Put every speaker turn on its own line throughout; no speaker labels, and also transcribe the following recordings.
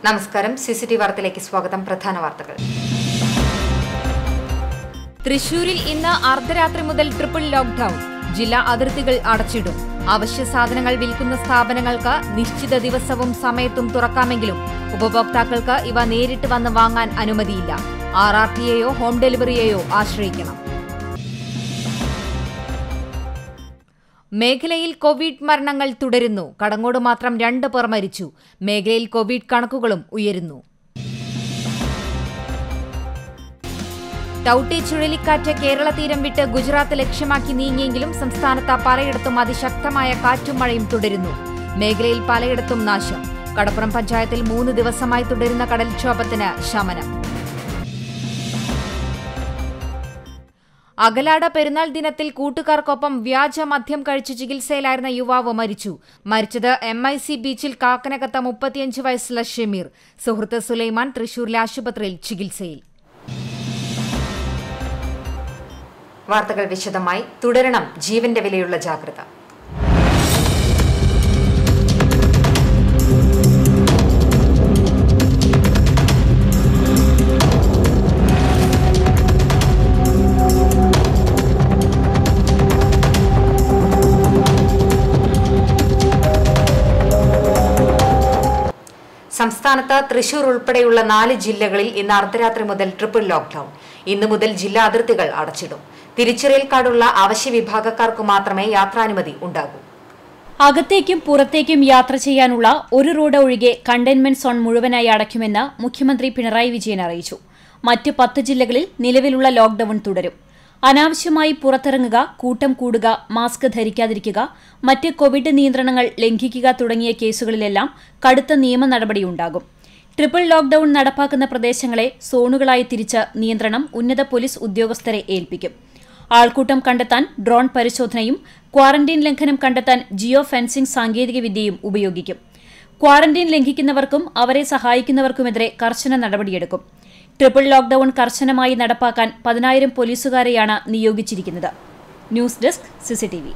നമസ്കാരം C C T വാർത്തയിലേക്ക് സ്വാഗതം പ്രധാന വാർത്തകൾ
തൃശൂരിൽ ഇന്ന് അർദ്ധരാത്രി മുതൽ ട്രിപ്പിൾ ലോക്ഡൌൺ ജില്ലാ അതിർത്തികൾ അടച്ചിടും അവശ്യ സാധനങ്ങൾ വിൽക്കുന്ന സ്ഥാപനങ്ങൾക്ക് നിശ്ചിത ദിവസവും സമയത്തും തുറക്കാമെങ്കിലും ഉപഭോക്താക്കൾക്ക് ഇവ നേരിട്ട് വന്ന് വാങ്ങാൻ അനുമതിയില്ല ആർ ആർ ടിയെയോ ഹോം ഡെലിവറിയെയോ ആശ്രയിക്കണം മേഖലയിൽ കോവിഡ് മരണങ്ങൾ തുടരുന്നു കടങ്ങോട് മാത്രം രണ്ട് പേർ മരിച്ചു മേഖലയിൽ കോവിഡ് കണക്കുകളും ഉയരുന്നു ടൌട്ടെ ചുഴലിക്കാറ്റ് കേരള തീരം വിട്ട് ഗുജറാത്ത് ലക്ഷ്യമാക്കി നീങ്ങിയെങ്കിലും സംസ്ഥാനത്ത് പലയിടത്തും അതിശക്തമായ കാറ്റും മഴയും തുടരുന്നു മേഖലയിൽ പലയിടത്തും നാശം കടപ്പുറം പഞ്ചായത്തിൽ മൂന്ന് ദിവസമായി തുടരുന്ന കടൽക്ഷോഭത്തിന് ശമനം അകലാട പെരുന്നാൾ ദിനത്തിൽ കൂട്ടുകാർക്കൊപ്പം വ്യാജ മദ്യം കഴിച്ച് ചികിത്സയിലായിരുന്ന യുവാവ് മരിച്ചു മരിച്ചത് എം ഐ സി ബീച്ചിൽ കാക്കനകത്ത മുപ്പത്തിയഞ്ച് വയസ്സുള്ള ഷമീർ സുഹൃത്ത് സുലൈമാൻ തൃശൂരിലെ ആശുപത്രിയിൽ ചികിത്സയിൽ
വാർത്തകൾ വിശദമായി തുടരണം ജീവന്റെ വിലയുള്ള ജാഗ്രത സംസ്ഥാനത്ത് തൃശൂർ ഉൾപ്പെടെയുള്ള നാല് ജില്ലകളിൽ ഇന്ന് അർദ്ധരാത്രി മുതൽ ട്രിപ്പിൾ ലോക്ഡൌൺ ഇന്നു മുതൽ ജില്ലാ അതിർത്തികൾ അടച്ചിടും തിരിച്ചറിയൽ കാർഡുള്ള അവശ്യ വിഭാഗക്കാർക്ക് മാത്രമേ യാത്രാനുമതി ഉണ്ടാകൂ
അകത്തേക്കും പുറത്തേക്കും യാത്ര ചെയ്യാനുള്ള ഒരു റോഡ് ഒഴികെ കണ്ടെയ്ൻമെന്റ് സോൺ മുഴുവനായി അടയ്ക്കുമെന്ന് മുഖ്യമന്ത്രി പിണറായി വിജയൻ അറിയിച്ചു മറ്റ് പത്ത് ജില്ലകളിൽ നിലവിലുള്ള ലോക്ഡൌൺ തുടരും അനാവശ്യമായി പുറത്തിറങ്ങുക കൂട്ടം കൂടുക മാസ്ക് ധരിക്കാതിരിക്കുക മറ്റ് കോവിഡ് നിയന്ത്രണങ്ങൾ ലംഘിക്കുക തുടങ്ങിയ കേസുകളിലെല്ലാം കടുത്ത നിയമ നടപടിയുണ്ടാകും ട്രിപ്പിൾ ലോക്ഡൌൺ നടപ്പാക്കുന്ന പ്രദേശങ്ങളെ സോണുകളായി തിരിച്ച് നിയന്ത്രണം ഉന്നത പോലീസ് ഉദ്യോഗസ്ഥരെ ഏൽപ്പിക്കും ആൾക്കൂട്ടം കണ്ടെത്താൻ ഡ്രോൺ പരിശോധനയും ക്വാറന്റീൻ ലംഘനം കണ്ടെത്താൻ ജിയോ ഫെൻസിംഗ് സാങ്കേതികവിദ്യയും ഉപയോഗിക്കും ക്വാറന്റീൻ ലംഘിക്കുന്നവർക്കും അവരെ സഹായിക്കുന്നവർക്കുമെതിരെ കർശന നടപടിയെടുക്കും ട്രിപ്പിൾ ലോക്ഡൌൺ കർശനമായി നടപ്പാക്കാൻ പതിനായിരം പോലീസുകാരെയാണ് നിയോഗിച്ചിരിക്കുന്നത് news desk CCTV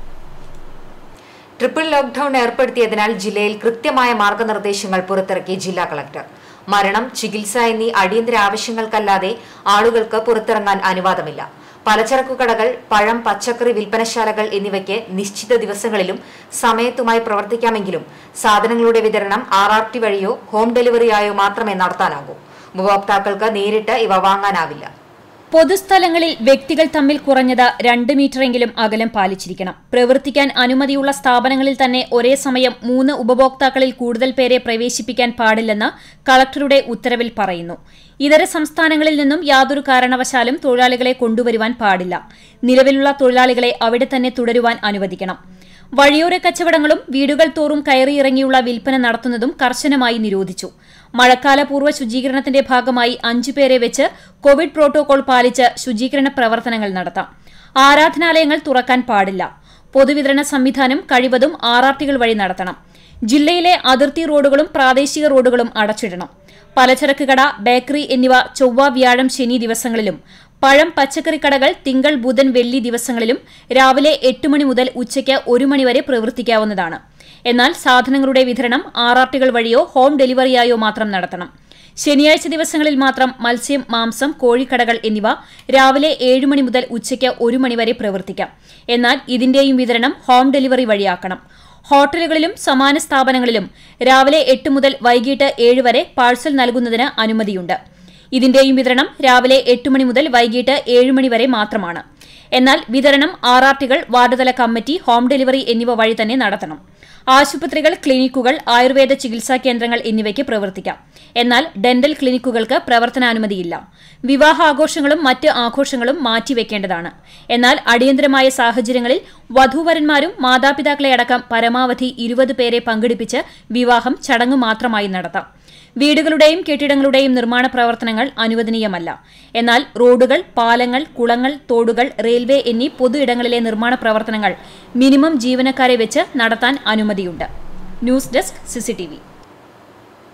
triple lockdown ഏർപ്പെടുത്തിയതിനാൽ ജില്ലയിൽ കൃത്യമായ മാർഗനിർദ്ദേശങ്ങൾ പുറത്തിറക്കി ജില്ലാ കളക്ടർ മരണം ചികിത്സ എന്നീ അടിയന്തര ആവശ്യങ്ങൾക്കല്ലാതെ ആളുകൾക്ക് പുറത്തിറങ്ങാൻ അനുവാദമില്ല പലചരക്കു കടകൾ പഴം പച്ചക്കറി വിൽപ്പനശാലകൾ എന്നിവയ്ക്ക് നിശ്ചിത ദിവസങ്ങളിലും സമയത്തുമായി പ്രവർത്തിക്കാമെങ്കിലും സാധനങ്ങളുടെ വിതരണം ആർ ആർ ടി വഴിയോ ഹോം ഡെലിവറിയായോ മാത്രമേ നടത്താനാകൂ ഉപഭോക്താക്കൾക്ക് നേരിട്ട് ഇവ വാങ്ങാനാവില്ല
പൊതുസ്ഥലങ്ങളിൽ വ്യക്തികൾ തമ്മിൽ കുറഞ്ഞത് രണ്ട് മീറ്ററെങ്കിലും അകലം പാലിച്ചിരിക്കണം പ്രവർത്തിക്കാൻ അനുമതിയുള്ള സ്ഥാപനങ്ങളിൽ തന്നെ ഒരേ സമയം മൂന്ന് ഉപഭോക്താക്കളിൽ കൂടുതൽ പേരെ പ്രവേശിപ്പിക്കാൻ പാടില്ലെന്ന് കളക്ടറുടെ ഉത്തരവിൽ പറയുന്നു ഇതര സംസ്ഥാനങ്ങളിൽ നിന്നും യാതൊരു കാരണവശാലും തൊഴിലാളികളെ കൊണ്ടുവരുവാൻ പാടില്ല നിലവിലുള്ള തൊഴിലാളികളെ അവിടെ തന്നെ തുടരുവാൻ അനുവദിക്കണം വഴിയോര കച്ചവടങ്ങളും വീടുകൾ തോറും കയറിയിറങ്ങിയുള്ള വിൽപ്പന നടത്തുന്നതും കർശനമായി നിരോധിച്ചു മഴക്കാലപൂർവ്വ ശുചീകരണത്തിന്റെ ഭാഗമായി അഞ്ചുപേരെ വെച്ച് കോവിഡ് പ്രോട്ടോകോൾ പാലിച്ച് ശുചീകരണ പ്രവർത്തനങ്ങൾ നടത്താം ആരാധനാലയങ്ങൾ തുറക്കാൻ പാടില്ല പൊതുവിതരണ സംവിധാനം കഴിവതും ആർ ആർ ടികൾ വഴി നടത്തണം ജില്ലയിലെ അതിർത്തി റോഡുകളും പ്രാദേശിക റോഡുകളും അടച്ചിടണം പലചരക്ക് കട ബേക്കറി എന്നിവ ചൊവ്വ വ്യാഴം ശനി ദിവസങ്ങളിലും പഴം പച്ചക്കറി കടകൾ തിങ്കൾ ബുധൻ വെള്ളി ദിവസങ്ങളിലും രാവിലെ എട്ട് മണി മുതൽ ഉച്ചയ്ക്ക് ഒരു മണിവരെ പ്രവർത്തിക്കാവുന്നതാണ് എന്നാൽ സാധനങ്ങളുടെ വിതരണം ആർ ആർ ടികൾ വഴിയോ ഹോം ഡെലിവറിയായോ മാത്രം നടത്തണം ശനിയാഴ്ച ദിവസങ്ങളിൽ മാത്രം മത്സ്യം മാംസം കോഴിക്കടകൾ എന്നിവ രാവിലെ ഏഴ് മണി മുതൽ ഉച്ചയ്ക്ക് ഒരു മണിവരെ പ്രവർത്തിക്കാം എന്നാൽ ഇതിന്റെയും വിതരണം ഹോം ഡെലിവറി വഴിയാക്കണം ഹോട്ടലുകളിലും സമാന സ്ഥാപനങ്ങളിലും രാവിലെ എട്ട് മുതൽ വൈകിട്ട് ഏഴ് വരെ പാഴ്സൽ നൽകുന്നതിന് അനുമതിയുണ്ട് ഇതിന്റെയും വിതരണം രാവിലെ എട്ട് മണി മുതൽ വൈകിട്ട് ഏഴ് മണി വരെ മാത്രമാണ് എന്നാൽ വിതരണം ആർ ആർ ടികൾ വാർഡുതല കമ്മിറ്റി ഹോം ഡെലിവറി എന്നിവ വഴി തന്നെ നടത്തണം ആശുപത്രികൾ ക്ലിനിക്കുകൾ ആയുർവേദ ചികിത്സാ കേന്ദ്രങ്ങൾ എന്നിവയ്ക്ക് പ്രവർത്തിക്കാം എന്നാൽ ഡെന്റൽ ക്ലിനിക്കുകൾക്ക് പ്രവർത്തനാനുമതിയില്ല വിവാഹാഘോഷങ്ങളും മറ്റ് ആഘോഷങ്ങളും മാറ്റിവെക്കേണ്ടതാണ് എന്നാൽ അടിയന്തരമായ സാഹചര്യങ്ങളിൽ വധൂവരന്മാരും മാതാപിതാക്കളെ അടക്കം പരമാവധി ഇരുപത് പേരെ പങ്കെടുപ്പിച്ച് വിവാഹം ചടങ്ങ് മാത്രമായി നടത്താം വീടുകളുടെയും കെട്ടിടങ്ങളുടെയും നിർമ്മാണ പ്രവർത്തനങ്ങൾ അനുവദനീയമല്ല എന്നാൽ റോഡുകൾ പാലങ്ങൾ കുളങ്ങൾ തോടുകൾ റെയിൽവേ എന്നീ പൊതു ഇടങ്ങളിലെ നിർമ്മാണ പ്രവർത്തനങ്ങൾ മിനിമം ജീവനക്കാരെ വെച്ച് നടത്താൻ അനുമതിയുണ്ട് ന്യൂസ് ഡെസ്ക് സിസിടിവി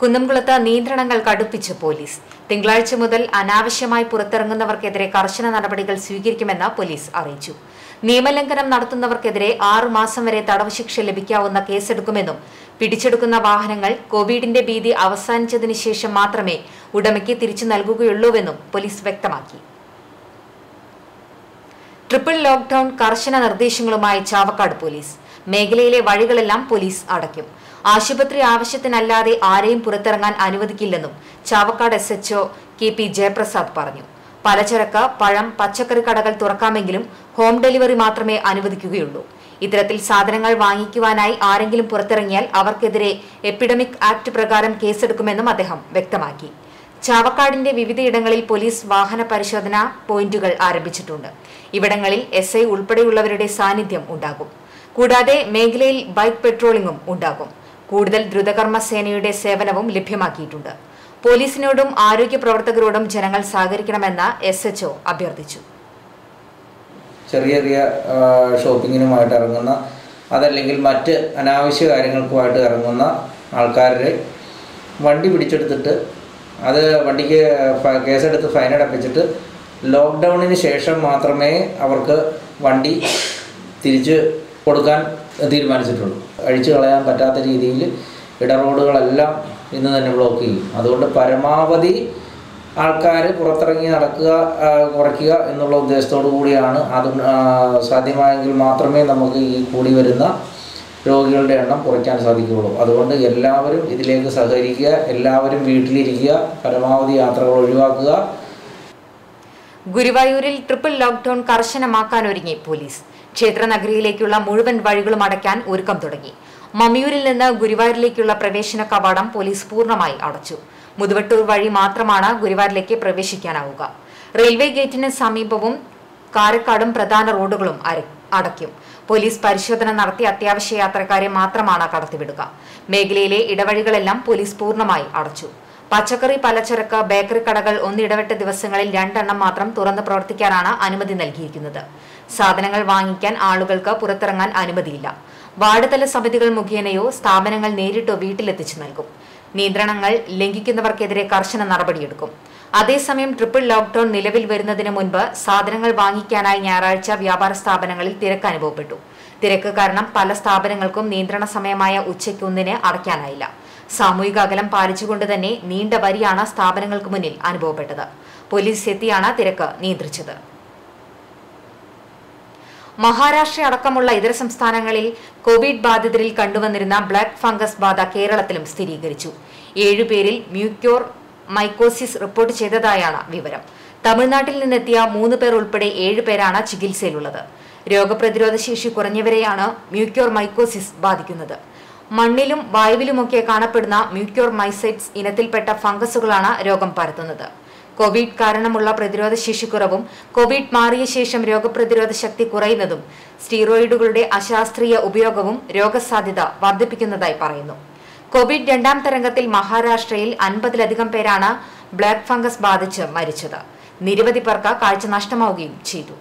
കുന്നംകുളത്ത് നിയന്ത്രണങ്ങൾ കടുപ്പിച്ച് പോലീസ് തിങ്കളാഴ്ച മുതൽ അനാവശ്യമായി പുറത്തിറങ്ങുന്നവർക്കെതിരെ കർശന നടപടികൾ സ്വീകരിക്കുമെന്ന് പോലീസ് അറിയിച്ചു നിയമലംഘനം നടത്തുന്നവർക്കെതിരെ ആറു മാസം വരെ തടവ് ശിക്ഷ ലഭിക്കാവുന്ന കേസെടുക്കുമെന്നും പിടിച്ചെടുക്കുന്ന വാഹനങ്ങൾ കോവിഡിന്റെ ഭീതി അവസാനിച്ചതിനു ശേഷം മാത്രമേ ഉടമയ്ക്ക് തിരിച്ചു നൽകുകയുള്ളൂവെന്നും പോലീസ് വ്യക്തമാക്കി ട്രിപ്പിൾ ലോക്ഡൌൺ കർശന നിർദ്ദേശങ്ങളുമായി ചാവക്കാട് പോലീസ് മേഖലയിലെ വഴികളെല്ലാം പോലീസ് അടയ്ക്കും ആശുപത്രി ആവശ്യത്തിനല്ലാതെ ആരെയും പുറത്തിറങ്ങാൻ അനുവദിക്കില്ലെന്നും Chavakkad S HO K P Jayaprasad പറഞ്ഞു പലചരക്ക് പഴം പച്ചക്കറി കടകൾ തുറക്കാമെങ്കിലും ഹോം ഡെലിവറി മാത്രമേ അനുവദിക്കുകയുള്ളൂ ഇത്തരത്തിൽ സാധനങ്ങൾ വാങ്ങിക്കുവാനായി ആരെങ്കിലും പുറത്തിറങ്ങിയാൽ അവർക്കെതിരെ എപ്പിഡമിക് ആക്ട് പ്രകാരം കേസെടുക്കുമെന്നും അദ്ദേഹം വ്യക്തമാക്കി ചാവക്കാടിന്റെ വിവിധയിടങ്ങളിൽ പോലീസ് വാഹന പരിശോധന പോയിന്റുകൾ ആരംഭിച്ചിട്ടുണ്ട് ഇവിടങ്ങളിൽ എസ് ഐ ഉൾപ്പെടെയുള്ളവരുടെ സാന്നിധ്യം ഉണ്ടാകും കൂടാതെ മേഖലയിൽ ബൈക്ക് പെട്രോളിംഗും ഉണ്ടാകും കൂടുതൽ ദ്രുതകർമ്മ സേനയുടെ സേവനവും ലഭ്യമാക്കിയിട്ടുണ്ട് പോലീസിനോടും ആരോഗ്യ പ്രവർത്തകരോടും ജനങ്ങൾ സഹകരിക്കണമെന്ന് എസ് എച്ച്ഒ അഭ്യർത്ഥിച്ചു
ചെറിയ ചെറിയ ആ, ഷോപ്പിങ്ങിനുമായിട്ട് ഇറങ്ങുന്ന അതല്ലെങ്കിൽ മറ്റ് അനാവശ്യ കാര്യങ്ങൾക്കുമായിട്ട് ഇറങ്ങുന്ന ആൾക്കാരുടെ വണ്ടി പിടിച്ചെടുത്തിട്ട് അത് വണ്ടിക്ക് ഫ- കേസെടുത്ത് ഫൈൻ അടപ്പിച്ചിട്ട് ലോക്ക്ഡൗണിന് ശേഷം മാത്രമേ അവർക്ക് വണ്ടി തിരിച്ച് കൊടുക്കാൻ തീരുമാനിച്ചിട്ടുള്ളൂ അഴിച്ചു കളയാൻ പറ്റാത്ത രീതിയിൽ ഇടറോഡുകളെല്ലാം ഇന്ന് തന്നെ ബ്ലോക്ക് ചെയ്യും അതുകൊണ്ട് പരമാവധി ആൾക്കാർ പുറത്തിറങ്ങി നടക്കുക ആ, കുറയ്ക്കുക എന്നുള്ള ഉദ്ദേശത്തോടു കൂടിയാണ് അത് ആ, സാധ്യമായെങ്കിൽ മാത്രമേ നമുക്ക് ഈ കൂടി വരുന്ന രോഗികളുടെ എണ്ണം കുറയ്ക്കാൻ സാധിക്കുകയുള്ളൂ അതുകൊണ്ട് എല്ലാവരും ഇതിലേക്ക് സഹകരിക്കുക എല്ലാവരും വീട്ടിലിരിക്കുക പരമാവധി യാത്രകൾ ഒഴിവാക്കുക
ഗുരുവായൂരിൽ ട്രിപ്പിൾ ലോക്ഡൌൺ കർശനമാക്കാൻ ഒരുങ്ങി പോലീസ് ക്ഷേത്രനഗരിയിലേക്കുള്ള മുഴുവൻ വഴികളും അടയ്ക്കാൻ ഒരുക്കം തുടങ്ങി മമ്മിയൂരിൽ നിന്ന് ഗുരുവായൂരിലേക്കുള്ള പ്രവേശന കവാടം പോലീസ് പൂർണ്ണമായി അടച്ചു മുതുവട്ടൂർ വഴി മാത്രമാണ് ഗുരുവായൂരിലേക്ക് പ്രവേശിക്കാനാവുക റെയിൽവേ ഗേറ്റിന് സമീപവും കാരക്കാടും പ്രധാന റോഡുകളും അര- അടയ്ക്കും പോലീസ് പരിശോധന നടത്തി അത്യാവശ്യ യാത്രക്കാരെ മാത്രമാണ് കടത്തിവിടുക മേഖലയിലെ ഇടവഴികളെല്ലാം പോലീസ് പൂർണ്ണമായി അടച്ചു പച്ചക്കറി പലചരക്ക് ബേക്കറി കടകൾ ഒന്നിടവിട്ട ദിവസങ്ങളിൽ രണ്ടെണ്ണം മാത്രം തുറന്ന് പ്രവർത്തിക്കാനാണ് അനുമതി നൽകിയിരിക്കുന്നത് സാധനങ്ങൾ വാങ്ങിക്കാൻ ആളുകൾക്ക് പുറത്തിറങ്ങാൻ അനുമതിയില്ല വാർഡ് തല സമിതികൾ മുഖേനയോ സ്ഥാപനങ്ങൾ നേരിട്ടോ വീട്ടിലെത്തിച്ചു നൽകും നിയന്ത്രണങ്ങൾ ലംഘിക്കുന്നവർക്കെതിരെ കർശന നടപടിയെടുക്കും അതേസമയം ട്രിപ്പിൾ ലോക്ഡൌൺ നിലവിൽ വരുന്നതിന് മുൻപ് സാധനങ്ങൾ വാങ്ങിക്കാനായി ഞായറാഴ്ച വ്യാപാര സ്ഥാപനങ്ങളിൽ തിരക്ക് അനുഭവപ്പെട്ടു തിരക്ക് കാരണം പല സ്ഥാപനങ്ങൾക്കും നിയന്ത്രണ സമയമായ ഉച്ചയ്ക്ക് ഒന്നിന് അടയ്ക്കാനായില്ല സാമൂഹിക അകലം പാലിച്ചുകൊണ്ട് തന്നെ നീണ്ട വരിയാണ് സ്ഥാപനങ്ങൾക്ക് മുന്നിൽ അനുഭവപ്പെട്ടത് പോലീസ് എത്തിയാണ് തിരക്ക് നിയന്ത്രിച്ചത് മഹാരാഷ്ട്ര അടക്കമുള്ള ഇതര സംസ്ഥാനങ്ങളിൽ കോവിഡ് ബാധിതരിൽ കണ്ടുവന്നിരുന്ന ബ്ലാക്ക് ഫംഗസ് ബാധ കേരളത്തിലും സ്ഥിരീകരിച്ചു ഏഴുപേരിൽ മ്യൂക്യോർ മൈക്കോസിസ് റിപ്പോർട്ട് ചെയ്തതായാണ് വിവരം തമിഴ്നാട്ടിൽ നിന്നെത്തിയ മൂന്ന് പേർ ഉൾപ്പെടെ ഏഴുപേരാണ് ചികിത്സയിലുള്ളത് രോഗപ്രതിരോധ ശേഷി കുറഞ്ഞവരെയാണ് മ്യൂക്യോർ മൈക്കോസിസ് ബാധിക്കുന്നത് മണ്ണിലും വായുവിലുമൊക്കെ കാണപ്പെടുന്ന മ്യൂക്യോർ മൈസൈറ്റ്സ് ഇനത്തിൽപ്പെട്ട ഫംഗസുകളാണ് രോഗം പരത്തുന്നത് കോവിഡ് കാരണമുള്ള പ്രതിരോധ ശേഷിക്കുറവും കോവിഡ് മാറിയ ശേഷം രോഗപ്രതിരോധ ശക്തി കുറയുന്നതും സ്റ്റീറോയിഡുകളുടെ അശാസ്ത്രീയ ഉപയോഗവും രോഗസാധ്യത വർദ്ധിപ്പിക്കുന്നതായി പറയുന്നു കോവിഡ് രണ്ടാം തരംഗത്തിൽ മഹാരാഷ്ട്രയിൽ അൻപതിലധികം പേരാണ് ബ്ലാക്ക് ഫംഗസ് ബാധിച്ച് മരിച്ചത് നിരവധി പേർക്ക് കാഴ്ച നഷ്ടമാവുകയും ചെയ്തു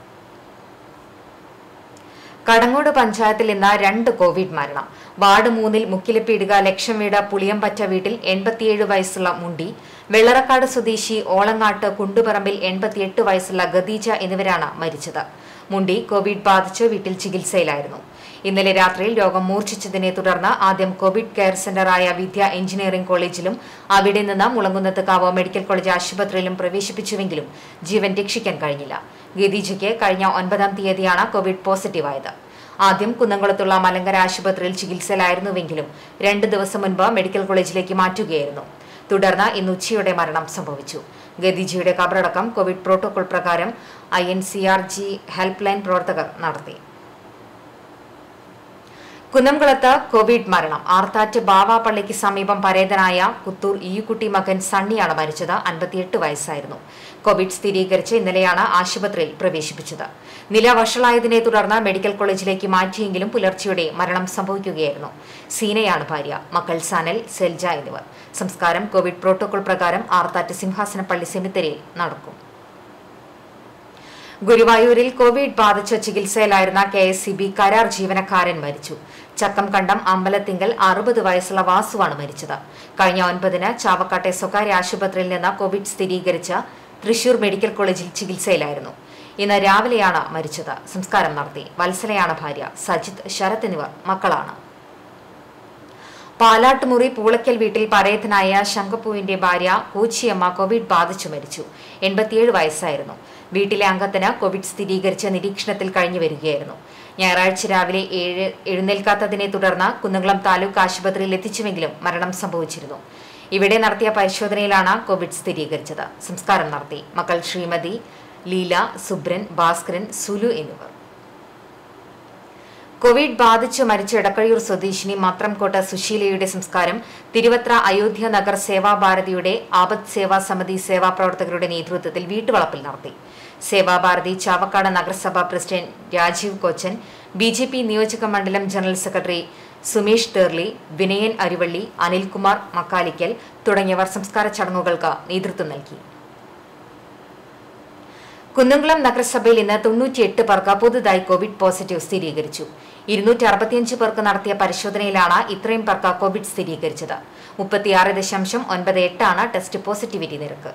കടങ്ങോട് പഞ്ചായത്തിൽ ഇന്ന് രണ്ട് കോവിഡ് മരണം വാർഡ് മൂന്നിൽ മുക്കിലപ്പീടുക ലക്ഷം വീട് പുളിയമ്പറ്റ വീട്ടിൽ എൺപത്തിയേഴ് വയസ്സുള്ള മുണ്ടി വെള്ളറക്കാട് സ്വദേശി ഓളങ്ങാട്ട് കുണ്ടുപറമ്പിൽ എൺപത്തിയെട്ട് വയസ്സുള്ള ഗദീജ എന്നിവരാണ് മരിച്ചത് മുണ്ടി കോവിഡ് ബാധിച്ച് വീട്ടിൽ ചികിത്സയിലായിരുന്നു ഇന്നലെ രാത്രിയിൽ രോഗം മൂർച്ഛിച്ചതിനെ തുടർന്ന് ആദ്യം കോവിഡ് കെയർ സെന്ററായ വിദ്യ എഞ്ചിനീയറിംഗ് കോളേജിലും അവിടെ നിന്ന് മുളങ്കുന്നത്ത് കാവ് മെഡിക്കൽ കോളേജ് ആശുപത്രിയിലും പ്രവേശിപ്പിച്ചുവെങ്കിലും ജീവൻ രക്ഷിക്കാൻ കഴിഞ്ഞില്ല ഗദീജയ്ക്ക് കഴിഞ്ഞ ഒൻപതാം തീയതിയാണ് കോവിഡ് പോസിറ്റീവായത് ആദ്യം കുന്നംകുളത്തുള്ള മലങ്കര ആശുപത്രിയിൽ ചികിത്സയിലായിരുന്നുവെങ്കിലും രണ്ട് ദിവസം മുൻപ് മെഡിക്കൽ കോളേജിലേക്ക് മാറ്റുകയായിരുന്നു തുടർന്ന് ഇന്ന് ഉച്ചയോടെ മരണം സംഭവിച്ചു ഗദീജയുടെ കബറടക്കം കോവിഡ് പ്രോട്ടോകോൾ പ്രകാരം I N C R G help line പ്രവർത്തകർ നടത്തി കുന്നംകുളത്ത് കോവിഡ് മരണം ആർത്താറ്റ് ബാവാപ്പള്ളിക്ക് സമീപം പരേതനായ കുത്തൂർ ഈയുക്കുട്ടി മകൻ സണ്ണിയാണ് മരിച്ചത് അൻപത്തിയെട്ട് വയസ്സായിരുന്നു കോവിഡ് സ്ഥിരീകരിച്ച് ഇന്നലെയാണ് ആശുപത്രിയിൽ പ്രവേശിപ്പിച്ചത് നില വഷളായതിനെ തുടർന്ന് മെഡിക്കൽ കോളേജിലേക്ക് മാറ്റിയെങ്കിലും പുലർച്ചെയോടെ മരണം സംഭവിക്കുകയായിരുന്നു സീനയാണ് ഭാര്യ മക്കൾ സനൽ സെൽജ എന്നിവർ സംസ്കാരം കോവിഡ് പ്രോട്ടോകോൾ പ്രകാരം ആർത്താറ്റ് സിംഹാസനപ്പള്ളി സെമിത്തേരിയിൽ നടക്കും ഗുരുവായൂരിൽ കോവിഡ് ബാധിച്ച ചികിത്സയിലായിരുന്ന കെ എസ് സി ബി കരാർ ജീവനക്കാരൻ മരിച്ചു ചക്കം കണ്ടം അമ്പലത്തിങ്കൽ അറുപത് വയസ്സുള്ള വാസുവാണ് മരിച്ചത് കഴിഞ്ഞ ഒൻപതിന് ചാവക്കാട്ടെ സ്വകാര്യ ആശുപത്രിയിൽ നിന്ന് കോവിഡ് സ്ഥിരീകരിച്ച തൃശൂർ മെഡിക്കൽ കോളേജിൽ ചികിത്സയിലായിരുന്നു ഇന്ന് രാവിലെയാണ് മരിച്ചത് സംസ്കാരം നടത്തി വത്സലയാണ് ഭാര്യ സജിത് ശരത് എന്നിവർ മക്കളാണ് പാലാട്ടുമുറി പൂളയ്ക്കൽ വീട്ടിൽ പരേതനായ ശങ്കപ്പൂവിന്റെ ഭാര്യ കൂച്ചിയമ്മ കോവിഡ് ബാധിച്ചു മരിച്ചു എൺപത്തിയേഴ് വയസ്സായിരുന്നു വീട്ടിലെ അംഗത്തിന് കോവിഡ് സ്ഥിരീകരിച്ച് നിരീക്ഷണത്തിൽ കഴിഞ്ഞു വരികയായിരുന്നു ഞായറാഴ്ച രാവിലെ ഏഴ് എഴുന്നേൽക്കാത്തതിനെ തുടർന്ന് കുന്നംകുളം താലൂക്ക് ആശുപത്രിയിൽ എത്തിച്ചുവെങ്കിലും മരണം സംഭവിച്ചിരുന്നു ഇവിടെ നടത്തിയ പരിശോധനയിലാണ് കോവിഡ് സ്ഥിരീകരിച്ചത് സംസ്കാരം നടത്തി മക്കൾ ശ്രീമതി ലീല സുബ്രൻ ഭാസ്കരൻ സുലു എന്നിവർ കോവിഡ് ബാധിച്ച് മരിച്ച എടക്കഴിയൂർ സ്വദേശിനി മത്രംകോട്ട സുശീലയുടെ സംസ്കാരം തിരുവത്ര അയോധ്യ നഗർ സേവാഭാരതിയുടെ ആപത് സേവാ സമിതി സേവാ പ്രവർത്തകരുടെ നേതൃത്വത്തിൽ വീട്ടുവളപ്പിൽ നടത്തി സേവാഭാരതി ചാവക്കാട് നഗരസഭാ president Rajeev Kochan B J P നിയോജക മണ്ഡലം ജനറൽ സെക്രട്ടറി സുമേഷ് തേർലി വിനയൻ അരിവള്ളി അനിൽകുമാർ മക്കാലിക്കൽ തുടങ്ങിയവർ സംസ്കാര ചടങ്ങുകൾക്ക് നേതൃത്വം നൽകി കുന്നംകുളം നഗരസഭയിൽ ഇന്ന് തൊണ്ണൂറ്റിയെട്ട് പേർക്ക് പുതുതായി കോവിഡ് പോസിറ്റീവ് സ്ഥിരീകരിച്ചു ഇരുന്നൂറ്റി അറുപത്തിയഞ്ച് പേർക്ക് നടത്തിയ പരിശോധനയിലാണ് ഇത്രയും പേർക്ക് കോവിഡ് സ്ഥിരീകരിച്ചത് മുപ്പത്തിയാറ് ദശാംശം ഒൻപത് എട്ടാണ് ടെസ്റ്റ് പോസിറ്റിവിറ്റി നിരക്ക്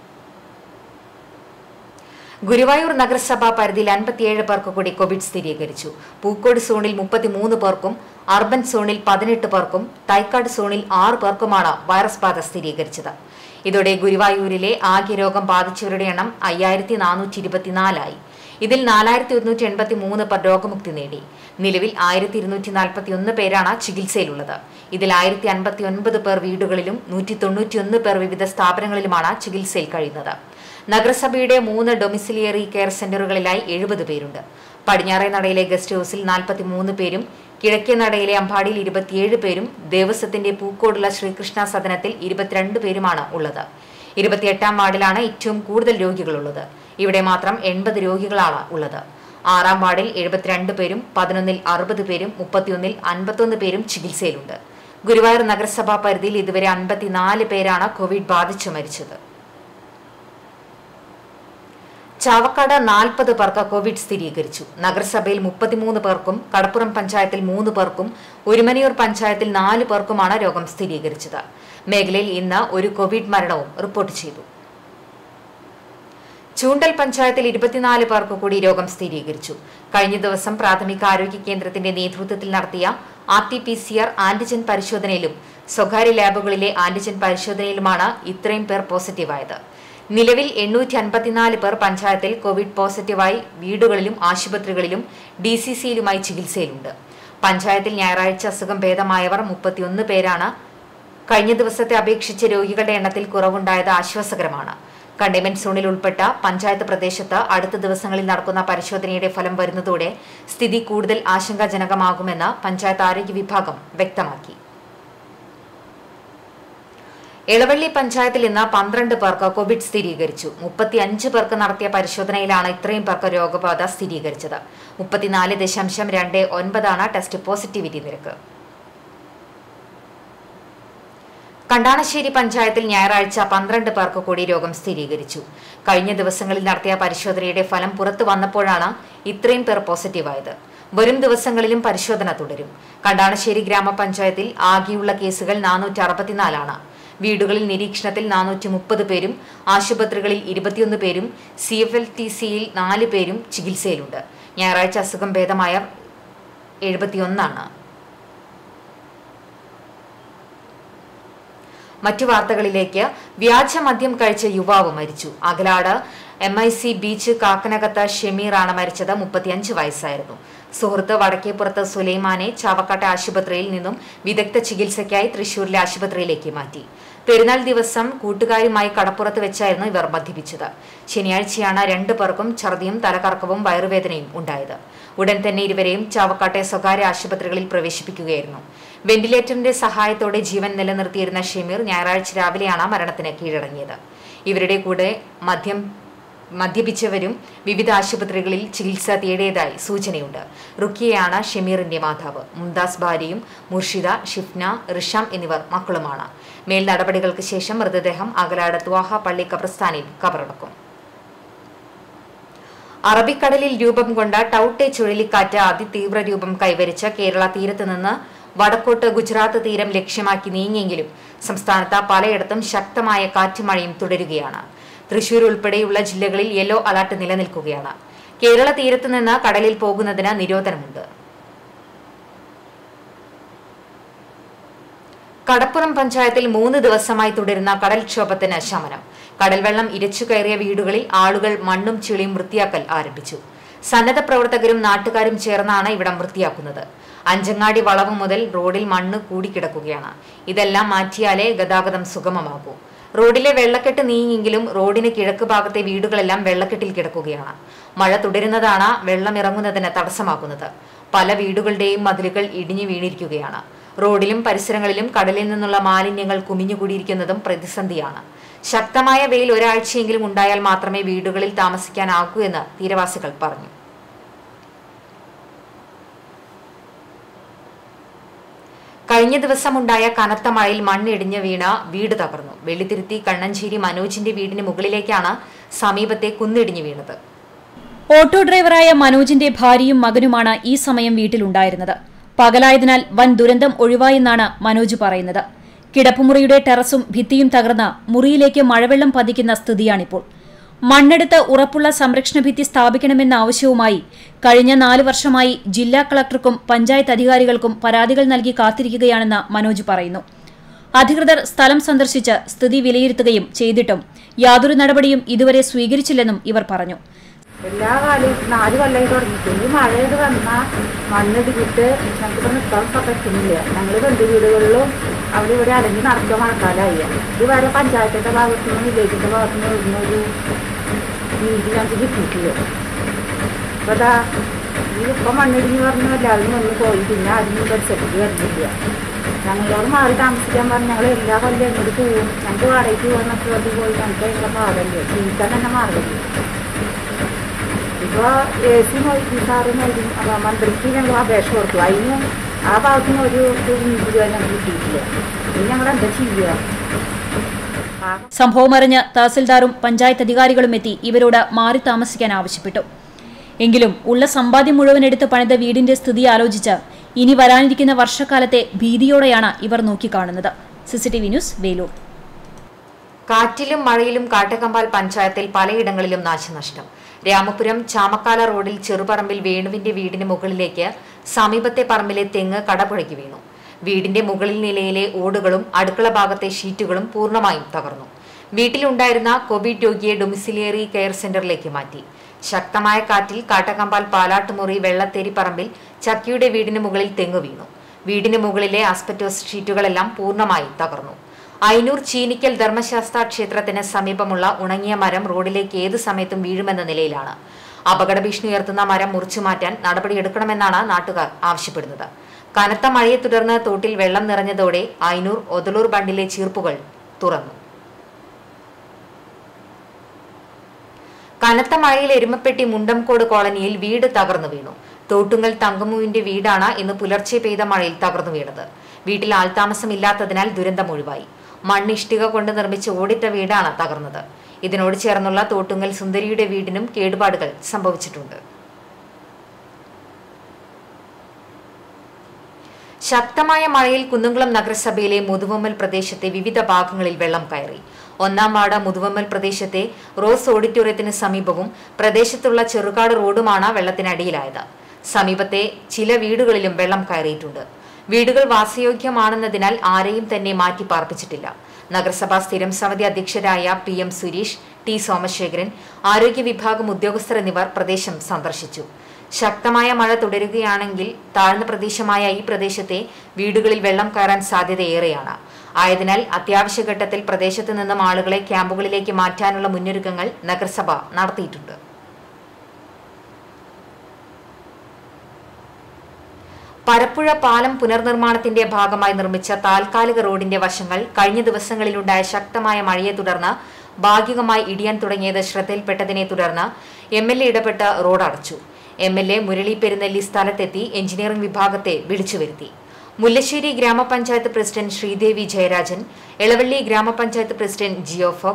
ഗുരുവായൂർ നഗരസഭാ പരിധിയിൽ അൻപത്തിയേഴ് പേർക്ക് കൂടി കോവിഡ് സ്ഥിരീകരിച്ചു പൂക്കോട് സോണിൽ മുപ്പത്തിമൂന്ന് പേർക്കും അർബൻ സോണിൽ പതിനെട്ട് പേർക്കും തൈക്കാട് സോണിൽ ആറ് പേർക്കുമാണ് വൈറസ് ബാധ സ്ഥിരീകരിച്ചത് ഇതോടെ ഗുരുവായൂരിലെ ആകെ രോഗം ബാധിച്ചവരുടെ എണ്ണം അയ്യായിരത്തി നാനൂറ്റി ഇരുപത്തിനാലായി ഇതിൽ നാലായിരത്തി ഒരുന്നൂറ്റി എൺപത്തി മൂന്ന് പേർ രോഗമുക്തി നേടി നിലവിൽ ആയിരത്തി ഇരുന്നൂറ്റി നാൽപ്പത്തി ഒന്ന് പേരാണ് ചികിത്സയിലുള്ളത് ഇതിൽ ആയിരത്തി അൻപത്തി ഒൻപത് പേർ വീടുകളിലും നൂറ്റി തൊണ്ണൂറ്റിയൊന്ന് പേർ വിവിധ സ്ഥാപനങ്ങളിലുമാണ് ചികിത്സയിൽ കഴിയുന്നത് നഗരസഭയുടെ മൂന്ന് ഡൊമിസിലിയറി കെയർ സെന്ററുകളിലായി എഴുപത് പേരുണ്ട് പടിഞ്ഞാറേ നടയിലെ ഗസ്റ്റ് ഹൌസിൽ നാൽപ്പത്തി മൂന്ന് പേരും കിഴക്കേ നടയിലെ അമ്പാടിയിൽ ഇരുപത്തിയേഴ് പേരും ദേവസ്വത്തിന്റെ പൂക്കോടുള്ള ശ്രീകൃഷ്ണ സദനത്തിൽ ഇരുപത്തിരണ്ട് പേരുമാണ് ഉള്ളത് ഇരുപത്തിയെട്ടാം വാർഡിലാണ് ഏറ്റവും കൂടുതൽ രോഗികളുള്ളത് ഇവിടെ മാത്രം എൺപത് രോഗികളാണ് ഉള്ളത് ആറാം വാർഡിൽ എഴുപത്തിരണ്ട് പേരും പതിനൊന്നിൽ അറുപത് പേരും മുപ്പത്തിയൊന്നിൽ അൻപത്തൊന്ന് പേരും ചികിത്സയിലുണ്ട് ഗുരുവായൂർ നഗരസഭാ പരിധിയിൽ ഇതുവരെ അൻപത്തിനാല് പേരാണ് കോവിഡ് ബാധിച്ചു മരിച്ചത് ചാവക്കാട് നാൽപ്പത് പേർക്ക് കോവിഡ് സ്ഥിരീകരിച്ചു നഗരസഭയിൽ മുപ്പത്തിമൂന്ന് പേർക്കും കടപ്പുറം പഞ്ചായത്തിൽ മൂന്ന് പേർക്കും ഒരുമനിയൂർ പഞ്ചായത്തിൽ നാല് പേർക്കുമാണ് രോഗം സ്ഥിരീകരിച്ചത് മേഖലയിൽ ഇന്ന് ഒരു കോവിഡ് മരണവും റിപ്പോർട്ട് ചെയ്തു ചൂണ്ടൽ പഞ്ചായത്തിൽ ഇരുപത്തിനാല് പേർക്ക് കൂടി രോഗം സ്ഥിരീകരിച്ചു കഴിഞ്ഞ ദിവസം പ്രാഥമിക ആരോഗ്യ കേന്ദ്രത്തിന്റെ നേതൃത്വത്തിൽ നടത്തിയ R T P C R antigen പരിശോധനയിലും സ്വകാര്യ ലാബുകളിലെ ആന്റിജൻ പരിശോധനയിലുമാണ് ഇത്രയും പേർ പോസിറ്റീവായത് നിലവിൽ എണ്ണൂറ്റി അൻപത്തിനാല് പേർ പഞ്ചായത്തിൽ കോവിഡ് പോസിറ്റീവായി വീടുകളിലും ആശുപത്രികളിലും ഡി സി സിയിലുമായി ചികിത്സയിലുണ്ട് പഞ്ചായത്തിൽ ഞായറാഴ്ച അസുഖം ഭേദമായവർ മുപ്പത്തിയൊന്ന് പേരാണ് കഴിഞ്ഞ ദിവസത്തെ അപേക്ഷിച്ച് രോഗികളുടെ എണ്ണത്തിൽ കുറവുണ്ടായത് ആശ്വാസകരമാണ് കണ്ടെയ്ൻമെന്റ് സോണിൽ ഉൾപ്പെട്ട പഞ്ചായത്ത് പ്രദേശത്ത് അടുത്ത ദിവസങ്ങളിൽ നടക്കുന്ന പരിശോധനയുടെ ഫലം വരുന്നതോടെ സ്ഥിതി കൂടുതൽ ആശങ്കാജനകമാകുമെന്ന് പഞ്ചായത്ത് ആരോഗ്യ വിഭാഗം വ്യക്തമാക്കി എളവള്ളി പഞ്ചായത്തിൽ ഇന്ന് പന്ത്രണ്ട് പേർക്ക് കോവിഡ് സ്ഥിരീകരിച്ചു മുപ്പത്തിയഞ്ച് പേർക്ക് നടത്തിയ പരിശോധനയിലാണ് ഇത്രയും പേർക്ക് രോഗബാധ സ്ഥിരീകരിച്ചത് മുപ്പത്തിനാല് ദശാംശം രണ്ട് ഒൻപതാണ് ടെസ്റ്റ് പോസിറ്റിവിറ്റി നിരക്ക് കണ്ടാണശ്ശേരി പഞ്ചായത്തിൽ ഞായറാഴ്ച പന്ത്രണ്ട് പേർക്ക് കൂടി രോഗം സ്ഥിരീകരിച്ചു കഴിഞ്ഞ ദിവസങ്ങളിൽ നടത്തിയ പരിശോധനയുടെ ഫലം പുറത്തു വന്നപ്പോഴാണ് ഇത്രയും പേർ പോസിറ്റീവായത് വരും ദിവസങ്ങളിലും പരിശോധന തുടരും കണ്ടാണശ്ശേരി ഗ്രാമപഞ്ചായത്തിൽ ആകെയുള്ള കേസുകൾ നാനൂറ്റി അറുപത്തിനാലാണ് വീടുകളിൽ നിരീക്ഷണത്തിൽ നാനൂറ്റി മുപ്പത് പേരും ആശുപത്രികളിൽ ഇരുപത്തിയൊന്ന് പേരും സി എഫ് എൽ ടി സിയിൽ നാല് പേരും ചികിത്സയിലുണ്ട് ഞായറാഴ്ച അസുഖം ഭേദമായ എഴുപത്തിയൊന്നാണ് മറ്റു വാർത്തകളിലേക്ക് വ്യാജ മദ്യം കഴിച്ച യുവാവ് മരിച്ചു Akalad M I C beach Kakkanakath ഷെമീറാണ് മരിച്ചത് മുപ്പത്തിയഞ്ച് വയസ്സായിരുന്നു സുഹൃത്ത് വടക്കേപ്പുറത്ത് സുലൈമാനെ ചാവക്കാട്ടെ ആശുപത്രിയിൽ നിന്നും വിദഗ്ധ ചികിത്സയ്ക്കായി തൃശൂരിലെ ആശുപത്രിയിലേക്ക് മാറ്റി പെരുന്നാൾ ദിവസം കൂട്ടുകാരുമായി കടപ്പുറത്ത് വെച്ചായിരുന്നു ഇവർ മദ്യപിച്ചത് ശനിയാഴ്ചയാണ് രണ്ടു പേർക്കും ഛർദിയും തലകറക്കവും വയറുവേദനയും ഉണ്ടായത് ഉടൻ തന്നെ ഇരുവരെയും ചാവക്കാട്ടെ സ്വകാര്യ ആശുപത്രികളിൽ പ്രവേശിപ്പിക്കുകയായിരുന്നു വെന്റിലേറ്ററിന്റെ സഹായത്തോടെ ജീവൻ നിലനിർത്തിയിരുന്ന ഷമീർ ഞായറാഴ്ച രാവിലെയാണ് മരണത്തിന് കീഴടങ്ങിയത് ഇവരുടെ കൂടെ മദ്യം മദ്യപിച്ചവരും വിവിധ ആശുപത്രികളിൽ ചികിത്സ തേടിയതായി സൂചനയുണ്ട് റുക്കിയയാണ് ഷമീറിന്റെ മാതാവ് മുംതാസ് ഭാര്യയും മുർഷിദ ഷിഫ്ന റിഷാം എന്നിവർ മക്കളുമാണ് മേൽ നടപടികൾക്ക് ശേഷം മൃതദേഹം അകലാട് ത്വാഹ പള്ളി ഖബർസ്ഥാനിൽ കബറടക്കും അറബിക്കടലിൽ രൂപം കൊണ്ട ടൌട്ടെ ചുഴലിക്കാറ്റ് അതിതീവ്ര രൂപം കൈവരിച്ച കേരള തീരത്ത് നിന്ന് വടക്കോട്ട് ഗുജറാത്ത് തീരം ലക്ഷ്യമാക്കി നീങ്ങിയെങ്കിലും സംസ്ഥാനത്ത് പലയിടത്തും ശക്തമായ കാറ്റും മഴയും തുടരുകയാണ് തൃശൂർ ഉൾപ്പെടെയുള്ള ജില്ലകളിൽ യെല്ലോ അലർട്ട് നിലനിൽക്കുകയാണ് കേരള തീരത്ത് നിന്ന് കടലിൽ പോകുന്നതിന് നിരോധനമുണ്ട് കടപ്പുറം പഞ്ചായത്തിൽ മൂന്ന് ദിവസമായി തുടരുന്ന കടൽക്ഷോഭത്തിന് ശമനം കടൽവെള്ളം ഇരച്ചു കയറിയ വീടുകളിൽ ആളുകൾ മണ്ണും ചെളിയും വൃത്തിയാക്കൽ ആരംഭിച്ചു സന്നദ്ധ പ്രവർത്തകരും നാട്ടുകാരും ചേർന്നാണ് ഇവിടം വൃത്തിയാക്കുന്നത് അഞ്ചങ്ങാടി വളവ് മുതൽ റോഡിൽ മണ്ണ് കൂടിക്കിടക്കുകയാണ് ഇതെല്ലാം മാറ്റിയാലേ ഗതാഗതം സുഗമമാകൂ റോഡിലെ വെള്ളക്കെട്ട് നീങ്ങിയെങ്കിലും റോഡിന് കിഴക്ക് ഭാഗത്തെ വീടുകളെല്ലാം വെള്ളക്കെട്ടിൽ കിടക്കുകയാണ് മഴ തുടരുന്നതാണ് വെള്ളം ഇറങ്ങുന്നതിന് തടസ്സമാക്കുന്നത് പല വീടുകളുടെയും മതിലുകൾ ഇടിഞ്ഞു വീണിരിക്കുകയാണ് റോഡിലും പരിസരങ്ങളിലും കടലിൽ നിന്നുള്ള മാലിന്യങ്ങൾ കുമിഞ്ഞുകൂടിയിരിക്കുന്നതും പ്രതിസന്ധിയാണ് ശക്തമായ വെയിൽ ഒരാഴ്ചയെങ്കിലും ഉണ്ടായാൽ മാത്രമേ വീടുകളിൽ താമസിക്കാനാകൂ എന്ന് തീരവാസികൾ പറഞ്ഞു കഴിഞ്ഞ ദിവസമുണ്ടായ കനത്ത മഴയിൽ മണ്ണിടിഞ്ഞ് വീണ വീട് തകർന്നു വെള്ളിത്തിരുത്തി കണ്ണഞ്ചേരി മനോജിന്റെ വീടിന് മുകളിലേക്കാണ് സമീപത്തെ കുന്നിടിഞ്ഞു വീണത്
ഓട്ടോ ഡ്രൈവറായ മനോജിന്റെ ഭാര്യയും മകനുമാണ് ഈ സമയം വീട്ടിലുണ്ടായിരുന്നത് പകലായതിനാൽ വൻ ദുരന്തം ഒഴിവായെന്നാണ് മനോജ് പറയുന്നത് കിടപ്പുമുറിയുടെ ടെറസും ഭിത്തിയും തകർന്ന മുറിയിലേക്ക് മഴവെള്ളം പതിക്കുന്ന സ്ഥിതിയാണിപ്പോൾ മണ്ണെടുത്ത് ഉറപ്പുള്ള സംരക്ഷണ ഭിത്തി സ്ഥാപിക്കണമെന്ന ആവശ്യവുമായി കഴിഞ്ഞ നാല് വർഷമായി ജില്ലാ കളക്ടർക്കും പഞ്ചായത്ത് അധികാരികൾക്കും പരാതികൾ നൽകി കാത്തിരിക്കുകയാണെന്ന് മനോജ് പറയുന്നു അധികൃതർ സ്ഥലം സന്ദർശിച്ച് സ്ഥിതി വിലയിരുത്തുകയും ചെയ്തിട്ടും യാതൊരു നടപടിയും ഇതുവരെ സ്വീകരിച്ചില്ലെന്നും ഇവർ പറഞ്ഞു
എല്ലാ കാലവും നാല് കൊല്ലമായി തുടങ്ങിയിട്ട് ഈ മഴയത് വന്നാൽ മണ്ണിടിച്ചിട്ട് ഞങ്ങൾക്ക് നിൽക്കാൻ പറ്റുന്നില്ല ഞങ്ങൾ ബന്ധു വീടുകളിലും അവിടെ ഇവിടെ അടങ്ങി നടക്കുക മഴക്കാലമായി ഇതുവരെ പഞ്ചായത്തിന്റെ ഭാഗത്തു നിന്നും വില്ലേജിന്റെ ഭാഗത്തു നിന്ന് വരുന്ന ഒരു നീതി ഞങ്ങൾക്ക് കിട്ടിയിട്ടില്ല അപ്പൊ അതാ ഈ ഇപ്പം മണ്ണിടിഞ്ഞ് പറഞ്ഞു എല്ലാവരും വന്ന് പോയി പിന്നെ ആരും പരിസരത്തേക്ക് വരുന്നില്ല ഞങ്ങളോട് മാറി താമസിക്കാൻ പറഞ്ഞ് ഞങ്ങൾ എല്ലാ കൊല്ലം എങ്ങോട്ട് പോവും ഞങ്ങൾക്ക് വാടകയ്ക്ക് പോകുന്നൊക്കെ വേണ്ടി പോയി ഞങ്ങൾക്ക് അതിനുള്ള പാടല്ലേ ജീവിക്കാൻ തന്നെ മാറില്ല ഇപ്പോൾ എ സി നോക്കി സാറ് നോക്കി മന്ത്രിക്ക് ഞങ്ങൾ അപേക്ഷ കൊടുത്തു അതിന് ആ ഭാഗത്തുനിന്ന് ഒരു ഒരു നീതി ഞങ്ങൾക്ക് കിട്ടിയിട്ടില്ല ഇനി ഞങ്ങൾ എന്താ ചെയ്യുക ആ
സംഭവമറിഞ്ഞ് തഹസിൽദാറും പഞ്ചായത്ത് അധികാരികളും എത്തി ഇവരോട് മാറി താമസിക്കാൻ ആവശ്യപ്പെട്ടു എങ്കിലും ഉള്ള സമ്പാദ്യം മുഴുവൻ എടുത്ത് പണിത വീടിന്റെ സ്ഥിതി ആലോചിച്ച് ഇനി വരാനിരിക്കുന്ന വർഷക്കാലത്തെ ഭീതിയോടെയാണ് ഇവർ നോക്കിക്കാണുന്നത് സിസിടിവി ന്യൂസ് വേലൂർ
കാറ്റിലും മഴയിലും കാട്ടകമ്പാൽ പഞ്ചായത്തിൽ പലയിടങ്ങളിലും നാശനഷ്ടം രാമപുരം ചാമക്കാല റോഡിൽ ചെറുപറമ്പിൽ വേണുവിന്റെ വീടിന് മുകളിലേക്ക് സമീപത്തെ പറമ്പിലെ തെങ്ങ് കടപുഴക്കി വീണു വീടിന്റെ മുകളിൽ നിലയിലെ ഓടുകളും അടുക്കള ഭാഗത്തെ ഷീറ്റുകളും പൂർണ്ണമായും തകർന്നു വീട്ടിലുണ്ടായിരുന്ന കോവിഡ് രോഗിയെ ഡൊമിസിലിയറി കെയർ സെന്ററിലേക്ക് മാറ്റി ശക്തമായ കാറ്റിൽ കാട്ടകമ്പാൽ പാലാട്ടുമുറി വെള്ളത്തേരി പറമ്പിൽ ചക്കിയുടെ വീടിന് മുകളിൽ തെങ്ങ് വീണു വീടിന് മുകളിലെ ആസ്പെറ്റോസ് ഷീറ്റുകളെല്ലാം പൂർണ്ണമായി തകർന്നു ഐനൂർ ചീനിക്കൽ ധർമ്മശാസ്ത്ര ക്ഷേത്രത്തിന് സമീപമുള്ള ഉണങ്ങിയ മരം റോഡിലേക്ക് ഏത് സമയത്തും വീഴുമെന്ന നിലയിലാണ് അപകട ഭീഷണി ഉയർത്തുന്ന മരം മുറിച്ചു മാറ്റാൻ നടപടിയെടുക്കണമെന്നാണ് നാട്ടുകാർ ആവശ്യപ്പെടുന്നത് കനത്ത മഴയെ തുടർന്ന് തോട്ടിൽ വെള്ളം നിറഞ്ഞതോടെ ഐനൂർ ഒതളൂർ ബണ്ടിലെ ചീർപ്പുകൾ തുറന്നു കനത്ത മഴയിൽ എരുമപ്പെട്ടി മുണ്ടംകോട് കോളനിയിൽ വീട് തകർന്നു വീണു തോട്ടുങ്ങൽ തങ്കമുവിന്റെ വീടാണ് ഇന്ന് പുലർച്ചെ പെയ്ത മഴയിൽ തകർന്നു വീണത് വീട്ടിൽ ആൾതാമസമില്ലാത്തതിനാൽ ദുരന്തം ഒഴിവായി മണ്ണിഷ്ടിക കൊണ്ട് നിർമ്മിച്ച ഓടിട്ട വീടാണ് തകർന്നത് ഇതിനോട് ചേർന്നുള്ള തോട്ടുങ്ങൽ സുന്ദരിയുടെ വീടിനും കേടുപാടുകൾ സംഭവിച്ചിട്ടുണ്ട് ശക്തമായ മഴയിൽ കുന്നംകുളം നഗരസഭയിലെ മുതുവമ്മൽ പ്രദേശത്തെ വിവിധ ഭാഗങ്ങളിൽ വെള്ളം കയറി ഒന്നാം വാർഡ് മുതുവമ്മൽ പ്രദേശത്തെ റോസ് ഓഡിറ്റോറിയത്തിന് സമീപവും പ്രദേശത്തുള്ള ചെറുകാട് റോഡുമാണ് വെള്ളത്തിനടിയിലായത് സമീപത്തെ ചില വീടുകളിലും വെള്ളം കയറിയിട്ടുണ്ട് വീടുകൾ വാസയോഗ്യമാണെന്നതിനാൽ ആരെയും തന്നെ മാറ്റി പാർപ്പിച്ചിട്ടില്ല നഗരസഭാ സ്ഥിരം സമിതി അധ്യക്ഷരായ P M Suresh T Somasekharan ആരോഗ്യ വിഭാഗം ഉദ്യോഗസ്ഥർ എന്നിവർ പ്രദേശം സന്ദർശിച്ചു ശക്തമായ മഴ തുടരുകയാണെങ്കിൽ താഴ്ന്ന പ്രദേശമായ ഈ പ്രദേശത്തെ വീടുകളിൽ വെള്ളം കയറാൻ സാധ്യതയേറെയാണ് ആയതിനാൽ അത്യാവശ്യ ഘട്ടത്തിൽ പ്രദേശത്ത് നിന്നും ആളുകളെ ക്യാമ്പുകളിലേക്ക് മാറ്റാനുള്ള മുന്നൊരുക്കങ്ങൾ നഗരസഭ നടത്തിയിട്ടുണ്ട് പരപ്പുഴ പാലം പുനർനിർമ്മാണത്തിന്റെ ഭാഗമായി നിർമ്മിച്ച താൽക്കാലിക റോഡിന്റെ വശങ്ങൾ കഴിഞ്ഞ ദിവസങ്ങളിലുണ്ടായ ശക്തമായ മഴയെ തുടർന്ന് ഭാഗികമായി ഇടിയാൻ തുടങ്ങിയത് ശ്രദ്ധയിൽപ്പെട്ടതിനെ തുടർന്ന് എം എൽ എ ഇടപെട്ട് റോഡ് അടച്ചു M L A Murali Perunelli സ്ഥലത്തെത്തി എഞ്ചിനീയറിംഗ് വിഭാഗത്തെ വിളിച്ചുവരുത്തി മുല്ലശ്ശേരി ഗ്രാമപഞ്ചായത്ത് president Sridevi Jayarajan Elavally Gramapanchayat president Jio Fox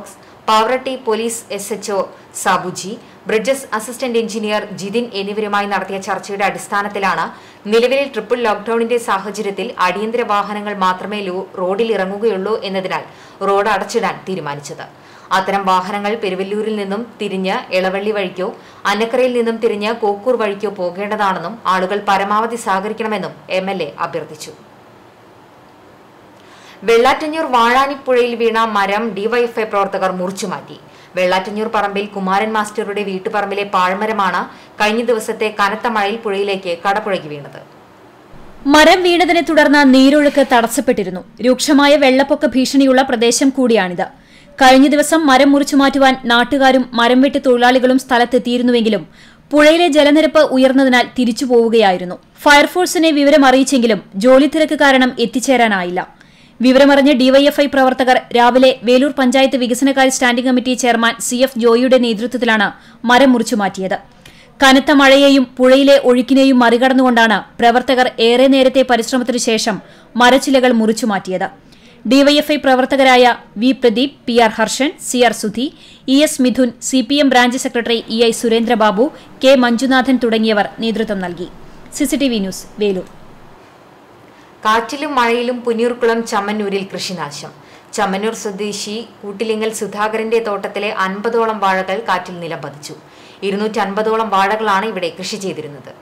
Pavaratty police S HO Sabuji bridges assistant engineer Jithin എന്നിവരുമായി നടത്തിയ ചർച്ചയുടെ അടിസ്ഥാനത്തിലാണ് നിലവിലെ ട്രിപ്പിൾ ലോക്ഡൌണിന്റെ സാഹചര്യത്തിൽ അടിയന്തര വാഹനങ്ങൾ മാത്രമേ ലോ- റോഡിൽ ഇറങ്ങുകയുള്ളൂ എന്നതിനാൽ റോഡ് അടച്ചിടാൻ തീരുമാനിച്ചത് അത്തരം വാഹനങ്ങൾ പെരുവല്ലൂരിൽ നിന്നും തിരിഞ്ഞ് എളവള്ളി വഴിക്കോ അന്നക്കരയിൽ നിന്നും തിരിഞ്ഞ് കോക്കൂർ വഴിക്കോ പോകേണ്ടതാണെന്നും ആളുകൾ പരമാവധി സഹകരിക്കണമെന്നും എം എൽ എ അഭ്യർത്ഥിച്ചു വെള്ളാറ്റഞ്ഞൂർ വാഴാനിപ്പുഴയിൽ വീണ മരം ഡിവൈഎഫ്ഐ പ്രവർത്തകർ മുറിച്ചുമാറ്റി വെള്ളാറ്റഞ്ഞൂർ പറമ്പിൽ കുമാരൻ മാസ്റ്ററുടെ വീട്ടുപറമ്പിലെ പാഴ്മരമാണ് കഴിഞ്ഞ ദിവസത്തെ കനത്ത മഴയിൽ പുഴയിലേക്ക് കടപുഴകി വീണത്
മരം വീണതിനെ തുടർന്ന് നീരൊഴുക്ക് തടസ്സപ്പെട്ടിരുന്നു രൂക്ഷമായ വെള്ളപ്പൊക്ക ഭീഷണിയുള്ള പ്രദേശം കൂടിയാണിത് കഴിഞ്ഞ ദിവസം മരം മുറിച്ചു മാറ്റുവാൻ നാട്ടുകാരും മരം വെട്ട് തൊഴിലാളികളും സ്ഥലത്തെത്തിയിരുന്നുവെങ്കിലും പുഴയിലെ ജലനിരപ്പ് ഉയർന്നതിനാൽ തിരിച്ചു പോവുകയായിരുന്നു ഫയർഫോഴ്സിനെ വിവരം അറിയിച്ചെങ്കിലും ജോലി തിരക്ക് കാരണം എത്തിച്ചേരാനായില്ല വിവരമറിഞ്ഞ ഡിവൈഎഫ്ഐ പ്രവർത്തകർ രാവിലെ വേലൂർ പഞ്ചായത്ത് വികസനകാര്യ standing committee chairman C F ജോയിയുടെ നേതൃത്വത്തിലാണ് മരം മുറിച്ചു മാറ്റിയത് കനത്ത മഴയെയും പുഴയിലെ ഒഴുക്കിനെയും മറികടന്നുകൊണ്ടാണ് പ്രവർത്തകർ ഏറെ നേരത്തെ പരിശ്രമത്തിനു ശേഷം മരച്ചിലകൾ മുറിച്ചു മാറ്റിയത് ഡിവൈഎഫ്ഐ പ്രവർത്തകരായ V Pradeep P R Harshan C R Sudhi E S Mithun C P M branch secretary E I Surendrababu K Manjunathan തുടങ്ങിയവർ നേതൃത്വം നൽകി സിസിടിവി ന്യൂസ് വേലൂർ
കാറ്റിലും മഴയിലും പുന്നൂർക്കുളം ചമ്മന്നൂരിൽ കൃഷിനാശം ചമ്മന്നൂർ സ്വദേശി കൂട്ടിലിങ്ങൽ സുധാകരന്റെ തോട്ടത്തിലെ അൻപതോളം വാഴകൾ കാറ്റിൽ നിലം പതിച്ചു ഇരുന്നൂറ്റി അൻപതോളം വാഴകളാണ് ഇവിടെ കൃഷി ചെയ്തിരുന്നത്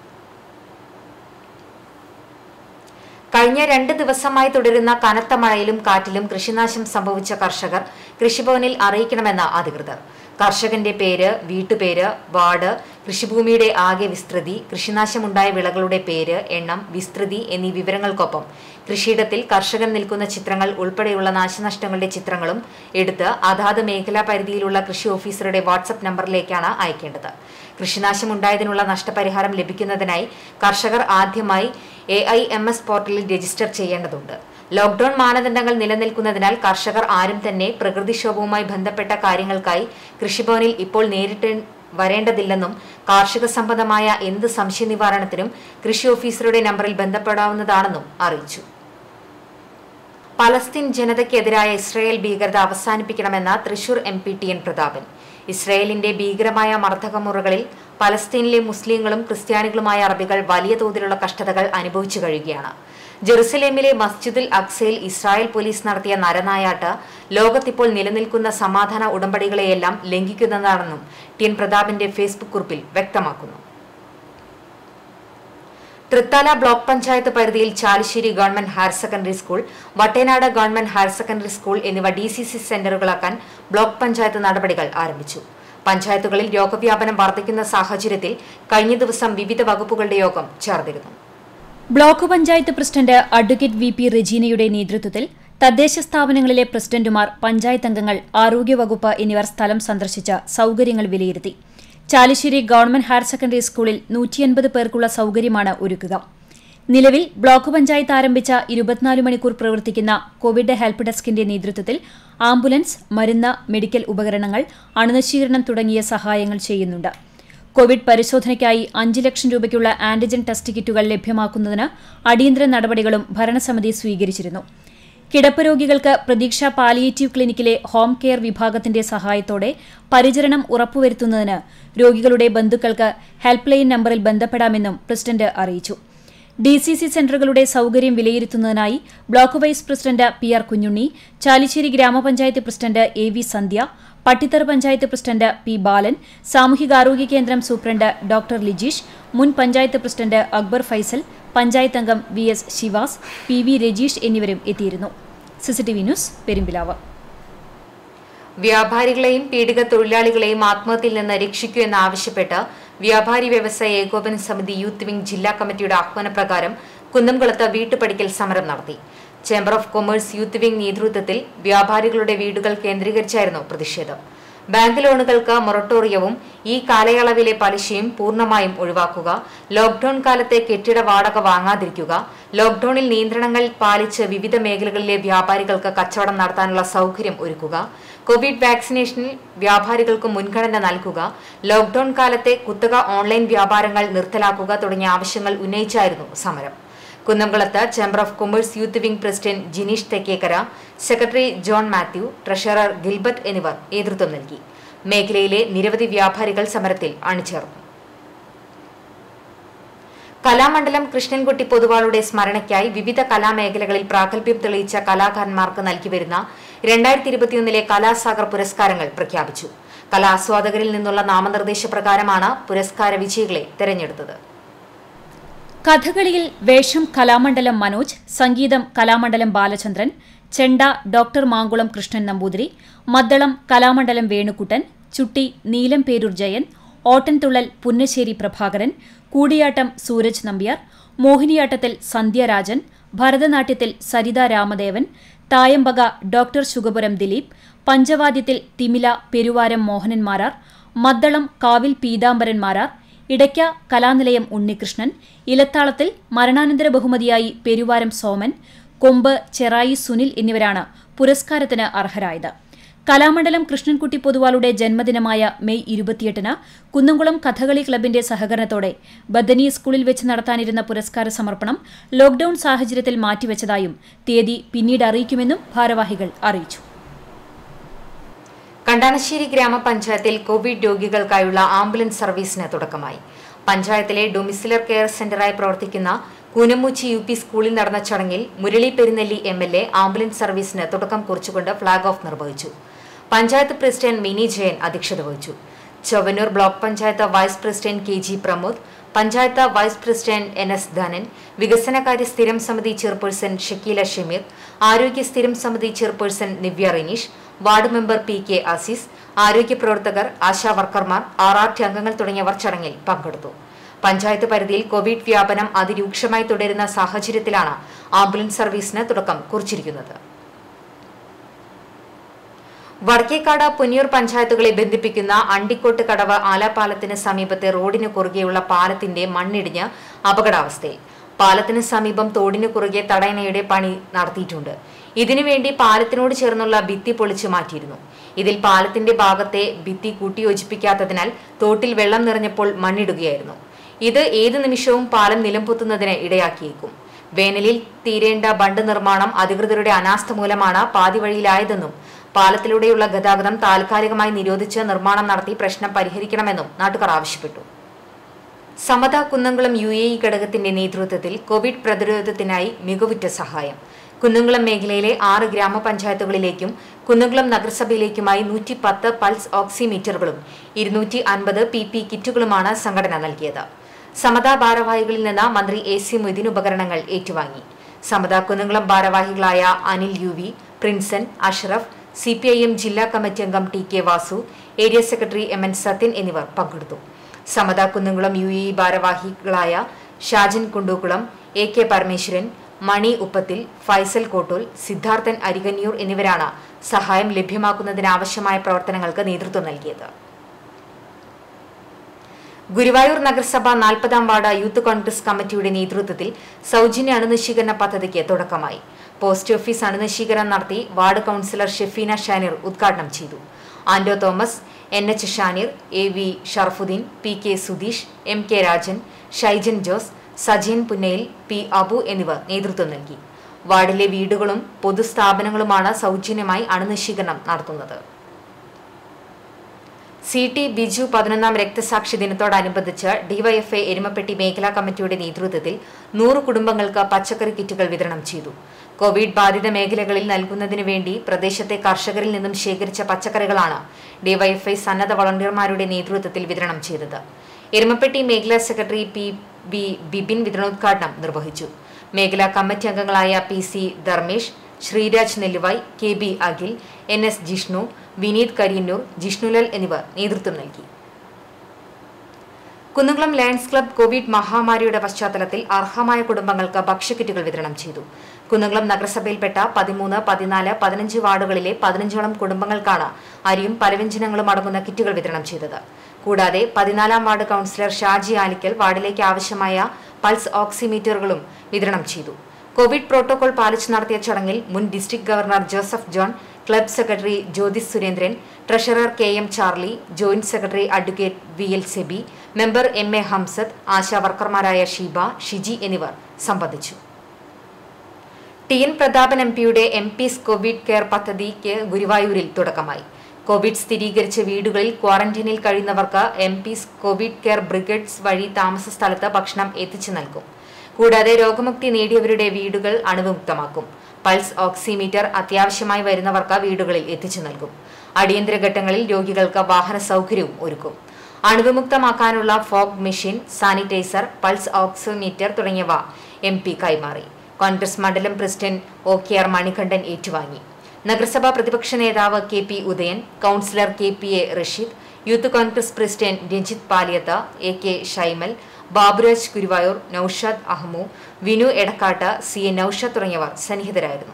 കഴിഞ്ഞ രണ്ട് ദിവസമായി തുടരുന്ന കനത്ത മഴയിലും കാറ്റിലും കൃഷിനാശം സംഭവിച്ച കർഷകർ കൃഷിഭവനിൽ അറിയിക്കണമെന്ന് അധികൃതർ കർഷകന്റെ പേര് വീട്ടുപേര് വാർഡ് കൃഷിഭൂമിയുടെ ആകെ വിസ്തൃതി കൃഷിനാശമുണ്ടായ വിളകളുടെ പേര് എണ്ണം വിസ്തൃതി എന്നീ വിവരങ്ങൾക്കൊപ്പം കൃഷിയിടത്തിൽ കർഷകൻ നിൽക്കുന്ന ചിത്രങ്ങൾ ഉൾപ്പെടെയുള്ള നാശനഷ്ടങ്ങളുടെ ചിത്രങ്ങളും എടുത്ത് അതാത് മേഖലാ പരിധിയിലുള്ള കൃഷി ഓഫീസറുടെ വാട്സപ്പ് നമ്പറിലേക്കാണ് അയക്കേണ്ടത് കൃഷിനാശമുണ്ടായതിനുള്ള നഷ്ടപരിഹാരം ലഭിക്കുന്നതിനായി കർഷകർ ആദ്യമായി എ ഐ എം എസ് പോർട്ടലിൽ രജിസ്റ്റർ ചെയ്യേണ്ടതുണ്ട് ലോക്ഡൌൺ മാനദണ്ഡങ്ങൾ നിലനിൽക്കുന്നതിനാൽ കർഷകർ ആരും തന്നെ പ്രകൃതിക്ഷോഭവുമായി ബന്ധപ്പെട്ട കാര്യങ്ങൾക്കായി കൃഷിഭവനിൽ ഇപ്പോൾ നേരിട്ട് വരേണ്ടതില്ലെന്നും കാർഷിക സംബന്ധമായ എന്ത് സംശയ നിവാരണത്തിനും കൃഷി ഓഫീസറുടെ നമ്പറിൽ ബന്ധപ്പെടാവുന്നതാണെന്നും അറിയിച്ചു പലസ്തീൻ ജനതയ്ക്കെതിരായ ഇസ്രായേൽ ഭീകരത അവസാനിപ്പിക്കണമെന്ന Thrissur M P T N Prathapan ഇസ്രായേലിന്റെ ഭീകരമായ മർദ്ദകമുറകളിൽ പലസ്തീനിലെ മുസ്ലിങ്ങളും ക്രിസ്ത്യാനികളുമായ അറബികൾ വലിയ തോതിലുള്ള കഷ്ടതകൾ അനുഭവിച്ചു കഴിയുകയാണ് ജെറുസലേമിലെ മസ്ജിദുൽ അക്സയിൽ ഇസ്രായേൽ പോലീസ് നടത്തിയ നരനായാട്ട് ലോകത്തിപ്പോൾ നിലനിൽക്കുന്ന സമാധാന ഉടമ്പടികളെയെല്ലാം ലംഘിക്കുന്നതാണെന്നും ടി എൻ പ്രതാപിന്റെ ഫേസ്ബുക്ക് കുറിപ്പിൽ വ്യക്തമാക്കുന്നു തൃത്താല ബ്ലോക്ക് പഞ്ചായത്ത് പരിധിയിൽ Chalissery government higher secondary school Vattenad government higher secondary school എന്നിവ ഡി സി സി സെന്ററുകളാക്കാൻ ബ്ലോക്ക് പഞ്ചായത്ത് നടപടികൾ ആരംഭിച്ചു പഞ്ചായത്തുകളിൽ രോഗവ്യാപനം വർദ്ധിക്കുന്ന സാഹചര്യത്തിൽ കഴിഞ്ഞ ദിവസം വിവിധ വകുപ്പുകളുടെ യോഗം ചേർന്നിരുന്നു
block panchayat president advocate V P റെജീനയുടെ നേതൃത്വത്തിൽ തദ്ദേശ സ്ഥാപനങ്ങളിലെ പ്രസിഡന്റുമാർ പഞ്ചായത്ത് അംഗങ്ങൾ ആരോഗ്യവകുപ്പ് എന്നിവർ സ്ഥലം സന്ദർശിച്ച് സൌകര്യങ്ങൾ വിലയിരുത്തി ചാലിശ്ശേരി ഗവൺമെന്റ് ഹയർ സെക്കൻഡറി സ്കൂളിൽ നൂറ്റിയൻപത് പേർക്കുള്ള സൌകര്യമാണ് ഒരുക്കുക നിലവിൽ ബ്ലോക്ക് പഞ്ചായത്ത് ആരംഭിച്ച ഇരുപത്തിനാല് മണിക്കൂർ പ്രവർത്തിക്കുന്ന കോവിഡ് ഹെൽപ്പ് ഡെസ്കിന്റെ നേതൃത്വത്തിൽ ആംബുലൻസ് മരുന്ന് മെഡിക്കൽ ഉപകരണങ്ങൾ അണുനശീകരണം തുടങ്ങിയ സഹായങ്ങൾ ചെയ്യുന്നുണ്ട് കോവിഡ് പരിശോധനയ്ക്കായി അഞ്ച് ലക്ഷം രൂപയ്ക്കുള്ള ആന്റിജൻ ടെസ്റ്റ് കിറ്റുകൾ ലഭ്യമാക്കുന്നതിന് അടിയന്തര നടപടികളും ഭരണസമിതി സ്വീകരിച്ചിരുന്നു കിടപ്പ് രോഗികൾക്ക് പ്രതീക്ഷ പാലിയേറ്റീവ് ക്ലിനിക്കിലെ ഹോം കെയർ വിഭാഗത്തിന്റെ സഹായത്തോടെ പരിചരണം ഉറപ്പുവരുത്തുന്നതിന് രോഗികളുടെ ബന്ധുക്കൾക്ക് ഹെൽപ്പ് ലൈൻ നമ്പറിൽ ബന്ധപ്പെടാമെന്നും പ്രസിഡന്റ് അറിയിച്ചു ഡി സി സി സെന്ററുകളുടെ സൌകര്യം വിലയിരുത്തുന്നതിനായി block vice president P R Kunjunni Chalissery Gramapanchayat president A V Sandhya Pattithara panchayat president P Balan സാമൂഹികാരോഗ്യ കേന്ദ്രം സൂപ്രണ്ട് ഡോക്ടർ ലിജീഷ് മുൻ പഞ്ചായത്ത് പ്രസിഡന്റ് അക്ബർ ഫൈസൽ പഞ്ചായത്ത് അംഗം V S Sivas P V Rajeesh എന്നിവരും എത്തിയിരുന്നു സിസിടിവി ന്യൂസ് പെരുമ്പിലാവ്
വ്യാപാരികളെയും പീഡിക തൊഴിലാളികളെയും ആത്മഹത്യയിൽ നിന്ന് രക്ഷിക്കൂ എന്നാവശ്യപ്പെട്ട് വ്യാപാരി വ്യവസായ ഏകോപന സമിതി യൂത്ത് വിംഗ് ജില്ലാ കമ്മിറ്റിയുടെ ആഹ്വാനപ്രകാരം കുന്നംകുളത്ത് വീട്ടുപടിക്കൽ സമരം നടത്തി chamber of commerce youth wing നേതൃത്വത്തിൽ വ്യാപാരികളുടെ വീടുകൾ കേന്ദ്രീകരിച്ചായിരുന്നു പ്രതിഷേധം ബാങ്ക് ലോണുകൾക്ക് മൊറട്ടോറിയവും ഈ കാലയളവിലെ പലിശയും പൂർണ്ണമായും ഒഴിവാക്കുക ലോക്ഡൌൺ കാലത്തെ കെട്ടിട വാടക വാങ്ങാതിരിക്കുക ലോക്ഡൌണിൽ നിയന്ത്രണങ്ങൾ പാലിച്ച് വിവിധ മേഖലകളിലെ വ്യാപാരികൾക്ക് കച്ചവടം നടത്താനുള്ള സൗകര്യം ഒരുക്കുക കോവിഡ് വാക്സിനേഷനിൽ വ്യാപാരികൾക്ക് മുൻഗണന നൽകുക ലോക്ഡൌൺ കാലത്തെ കുത്തക ഓൺലൈൻ വ്യാപാരങ്ങൾ നിർത്തലാക്കുക തുടങ്ങിയ ആവശ്യങ്ങൾ ഉന്നയിച്ചായിരുന്നു സമരം കുന്നംകുളത്ത് chamber of commerce youth wing president Jineesh Thekkekara secretary John Mathew treasurer Gilbert എന്നിവർ നേതൃത്വം നൽകി മേഖലയിലെ നിരവധി വ്യാപാരികൾ സമരത്തിൽ അണിചേർന്നു കലാമണ്ഡലം കൃഷ്ണൻകുട്ടി പൊതുവാളുടെ സ്മരണയ്ക്കായി വിവിധ കലാമേഖലകളിൽ പ്രാഗൽഭ്യം തെളിയിച്ച കലാകാരന്മാർക്ക് നൽകിവരുന്ന രണ്ടായിരത്തി ഇരുപത്തിയൊന്നിലെ കലാസാഗർ പുരസ്കാരങ്ങൾ പ്രഖ്യാപിച്ചു കലാസ്വാദകരിൽ നിന്നുള്ള നാമനിർദ്ദേശ പ്രകാരമാണ് പുരസ്കാര വിജയികളെ തെരഞ്ഞെടുത്തത്
കഥകളിയിൽ വേഷം കലാമണ്ഡലം മനോജ് സംഗീതം കലാമണ്ഡലം ബാലചന്ദ്രൻ ചെണ്ട ഡോക്ടർ മാങ്കുളം കൃഷ്ണൻ നമ്പൂതിരി മദ്ദളം കലാമണ്ഡലം വേണുക്കുട്ടൻ ചുട്ടി നീലം പേരൂർ ജയൻ ഓട്ടൻതുള്ളൽ പുന്നശ്ശേരി പ്രഭാകരൻ കൂടിയാട്ടം സൂരജ് നമ്പ്യാർ മോഹിനിയാട്ടത്തിൽ സന്ധ്യരാജൻ ഭരതനാട്യത്തിൽ സരിത രാമദേവൻ തായമ്പക ഡോക്ടർ ശുഗപുരം ദിലീപ് പഞ്ചവാദ്യത്തിൽ തിമില പെരുവാരം മോഹനൻ മാരാർ മദ്ദളം കാവിൽ പീതാംബരൻ മാരാർ ഇടയ്ക്ക കലാനിലയം ഉണ്ണികൃഷ്ണൻ ഇലത്താളത്തിൽ മരണാനന്തര ബഹുമതിയായി പെരുവാരം സോമൻ കൊമ്പ് ചെറായി സുനിൽ എന്നിവരാണ് പുരസ്കാരത്തിന് അർഹരായത് കലാമണ്ഡലം കൃഷ്ണൻകുട്ടി പൊതുവാളുടെ ജന്മദിനമായ മെയ് ഇരുപത്തിയെട്ടിന് കുന്നംകുളം കഥകളി ക്ലബിന്റെ സഹകരണത്തോടെ ബദനി സ്കൂളിൽ വെച്ച് നടത്താനിരുന്ന പുരസ്കാര സമർപ്പണം ലോക്ഡൌൺ സാഹചര്യത്തിൽ മാറ്റിവെച്ചതായും തീയതി പിന്നീട് അറിയിക്കുമെന്നും ഭാരവാഹികൾ അറിയിച്ചു
കണ്ടാണശ്ശേരി ഗ്രാമപഞ്ചായത്തിൽ കോവിഡ് രോഗികൾക്കായുള്ള ആംബുലൻസ് സർവീസിന് തുടക്കമായി പഞ്ചായത്തിലെ ഡൊമിസിലർ കെയർ സെന്ററായി പ്രവർത്തിക്കുന്ന കൂനമൂച്ചി യു പി സ്കൂളിൽ നടന്ന ചടങ്ങിൽ Murali Perunelli M L A ambulance സർവീസിന് തുടക്കം കുറിച്ചുകൊണ്ട് ഫ്ളാഗ് ഓഫ് നിർവഹിച്ചു പഞ്ചായത്ത് പ്രസിഡന്റ് മിനി ജയൻ അധ്യക്ഷത വഹിച്ചു Chowwannur block panchayat vice president K G Pramod panchayat vice president N S Dhanan വികസനകാര്യ സ്ഥിരം സമിതി ചെയർപേഴ്സൺ ഷക്കീല ഷമീർ ആരോഗ്യ സ്ഥിരം സമിതി chairperson Divya Rineesh ward member P K Azis ആരോഗ്യ പ്രവർത്തകർ ആശാ വർക്കർമാർ ആർ ആർ ടി അംഗങ്ങൾ തുടങ്ങിയവർ ചടങ്ങിൽ പങ്കെടുത്തു പഞ്ചായത്ത് പരിധിയിൽ കോവിഡ് വ്യാപനം അതിരൂക്ഷമായി തുടരുന്ന സാഹചര്യത്തിലാണ് ആംബുലൻസ് സർവീസിന് തുടക്കം കുറിച്ചിരിക്കുന്നത് വടക്കേക്കാട് പുന്നിയൂർ പഞ്ചായത്തുകളെ ബന്ധിപ്പിക്കുന്ന അണ്ടിക്കോട്ട് കടവ് ആലാപാലത്തിന് സമീപത്തെ റോഡിന് കുറുകെയുള്ള പാലത്തിന്റെ മണ്ണിടിഞ്ഞ് അപകടാവസ്ഥയിൽ പാലത്തിന് സമീപം തോടിന് കുറുകെ തടയണയുടെ പണി നടത്തിയിട്ടുണ്ട് ഇതിനുവേണ്ടി പാലത്തിനോട് ചേർന്നുള്ള ഭിത്തി പൊളിച്ചു മാറ്റിയിരുന്നു ഇതിൽ പാലത്തിന്റെ ഭാഗത്തെ ഭിത്തി കൂട്ടിയോജിപ്പിക്കാത്തതിനാൽ തോട്ടിൽ വെള്ളം നിറഞ്ഞപ്പോൾ മണ്ണിടുകയായിരുന്നു ഇത് ഏത് നിമിഷവും പാലം നിലംപൊത്തുന്നതിന് ഇടയാക്കിയേക്കും വേനലിൽ തീരേണ്ട ബണ്ട് നിർമ്മാണം അധികൃതരുടെ അനാസ്ഥ മൂലമാണ് പാതിവഴിയിലായതെന്നും പാലത്തിലൂടെയുള്ള ഗതാഗതം താൽക്കാലികമായി നിരോധിച്ച് നിർമ്മാണം നടത്തി പ്രശ്നം പരിഹരിക്കണമെന്നും നാട്ടുകാർ ആവശ്യപ്പെട്ടു Samatha Kunnamkulam U A E ഘടകത്തിന്റെ നേതൃത്വത്തിൽ കോവിഡ് പ്രതിരോധത്തിനായി മികവുറ്റ സഹായം കുന്നംകുളം മേഖലയിലെ ആറ് ഗ്രാമപഞ്ചായത്തുകളിലേക്കും കുന്നംകുളം നഗരസഭയിലേക്കുമായി നൂറ്റി പത്ത് പൾസ് ഓക്സിമീറ്ററുകളും ഇരുന്നൂറ്റി അൻപത് പി പി കിറ്റുകളുമാണ് സംഘടന നൽകിയത് സമത ഭാരവാഹികളിൽ നിന്ന് മന്ത്രി എ സി മൊയ്തീൻ ഉപകരണങ്ങൾ ഏറ്റുവാങ്ങി സമത കുന്നംകുളം ഭാരവാഹികളായ Anil U V Prinson Ashraf C P I M ജില്ലാ കമ്മിറ്റി അംഗം T K Vasu area secretary M N Sathyan എന്നിവർ പങ്കെടുത്തു Samatha Kunnamkulam U A E ഭാരവാഹികളായ ഷാജൻ കുണ്ടൂക്കുളം എ കെ പരമേശ്വരൻ മണി ഉപ്പത്തിൽ ഫൈസൽ കോട്ടൂൽ സിദ്ധാർത്ഥൻ അരികന്നിയൂർ എന്നിവരാണ് സഹായം ലഭ്യമാക്കുന്നതിനാവശ്യമായ പ്രവർത്തനങ്ങൾക്ക് നേതൃത്വം നൽകിയത് ഗുരുവായൂർ നഗരസഭ നാൽപ്പതാം വാർഡ് യൂത്ത് കോൺഗ്രസ് കമ്മിറ്റിയുടെ നേതൃത്വത്തിൽ സൗജന്യ അണുനശീകരണ പദ്ധതിക്ക് തുടക്കമായി പോസ്റ്റ് ഓഫീസ് അണുനശീകരണം നടത്തി വാർഡ് കൌൺസിലർ ഷെഫീന ഷാനിർ ഉദ്ഘാടനം ചെയ്തു Anto Thomas N H Shanir A V Sharafuddin P K Sudheesh M K Rajan Shaijan Jose Sajeen Punnayil P Abu എന്നിവർ നേതൃത്വം നൽകി വാർഡിലെ വീടുകളും പൊതുസ്ഥാപനങ്ങളുമാണ് സൗജന്യമായി അണുനശീകരണം നടത്തുന്നത് സി ടി ബിജു പതിനൊന്നാം രക്തസാക്ഷി ദിനത്തോടനുബന്ധിച്ച് ഡിവൈഎഫ്ഐ എരുമപ്പെട്ടി മേഖലാ കമ്മിറ്റിയുടെ നേതൃത്വത്തിൽ നൂറ് കുടുംബങ്ങൾക്ക് പച്ചക്കറി കിറ്റുകൾ വിതരണം ചെയ്തു കോവിഡ് ബാധിത മേഖലകളിൽ നൽകുന്നതിനു വേണ്ടി പ്രദേശത്തെ കർഷകരിൽ നിന്നും ശേഖരിച്ച പച്ചക്കറികളാണ് ഡിവൈഎഫ്ഐ സന്നദ്ധ വളണ്ടിയർമാരുടെ നേതൃത്വത്തിൽ വിതരണം ചെയ്തത് എരുമപ്പെട്ടി മേഖലാ സെക്രട്ടറി പി ബി ബിബിൻ വിതരണോദ്ഘാടനം നിർവഹിച്ചു മേഖലാ കമ്മിറ്റി അംഗങ്ങളായ P C Dharmesh Sreeraj Nelluvai K B Akhil N S Jishnu Vineeth Kariyannur Jishnulal എന്നിവർ നേതൃത്വം നൽകി കുന്നംകുളം ലയൺസ് ക്ലബ് കോവിഡ് മഹാമാരിയുടെ പശ്ചാത്തലത്തിൽ അർഹമായ കുടുംബങ്ങൾക്ക് ഭക്ഷ്യക്കിറ്റുകൾ വിതരണം ചെയ്തു കുന്നംകുളം നഗരസഭയിൽപ്പെട്ട പതിമൂന്ന് പതിനാല് പതിനഞ്ച് വാർഡുകളിലെ പതിനഞ്ചോളം കുടുംബങ്ങൾക്കാണ് അരിയും പലവ്യഞ്ജനങ്ങളും അടങ്ങുന്ന കിറ്റുകൾ വിതരണം ചെയ്തത് കൂടാതെ പതിനാലാം വാർഡ് കൌൺസിലർ ഷാജി ആലിക്കൽ വാർഡിലേക്ക് ആവശ്യമായ പൾസ് ഓക്സിമീറ്ററുകളും വിതരണം ചെയ്തു കോവിഡ് പ്രോട്ടോകോൾ പാലിച്ച് നടത്തിയ ചടങ്ങിൽ മുൻ district governor Joseph John club secretary Jyothis Surendran treasurer K M Charlie joint secretary advocate V L Seby member M A Hamsath ASHA വർക്കർമാരായ ഷീബ ഷിജി എന്നിവർ സംബന്ധിച്ചു ടി എൻ പ്രതാപൻ എം പിയുടെ എം പീസ് കോവിഡ് കെയർ പദ്ധതിക്ക് ഗുരുവായൂരിൽ തുടക്കമായി കോവിഡ് സ്ഥിരീകരിച്ച വീടുകളിൽ ക്വാറന്റൈനിൽ കഴിയുന്നവർക്ക് M peace Covid care brigades വഴി താമസ സ്ഥലത്ത് ഭക്ഷണം എത്തിച്ചു നൽകും കൂടാതെ രോഗമുക്തി നേടിയവരുടെ വീടുകൾ അണുവിമുക്തമാക്കും പൾസ് ഓക്സിമീറ്റർ അത്യാവശ്യമായി വരുന്നവർക്ക് വീടുകളിൽ എത്തിച്ചു നൽകും അടിയന്തര ഘട്ടങ്ങളിൽ രോഗികൾക്ക് വാഹന സൗകര്യവും ഒരുക്കും അണുവിമുക്തമാക്കാനുള്ള fog machine sanitiser pulse oximeter തുടങ്ങിയവ എം പി കൈമാറി കോൺഗ്രസ് മണ്ഡലം president O K R Manikandan ഏറ്റുവാങ്ങി നഗരസഭാ പ്രതിപക്ഷ നേതാവ് K P Udayan councillor K P A Rasheed youth Congress president Ranjith Paliyath A K Shaimal Baburaj Guruvayur Noushad Ahmu Vinu Edakkat C A Noushad തുടങ്ങിയവർ സന്നിഹിതരായിരുന്നു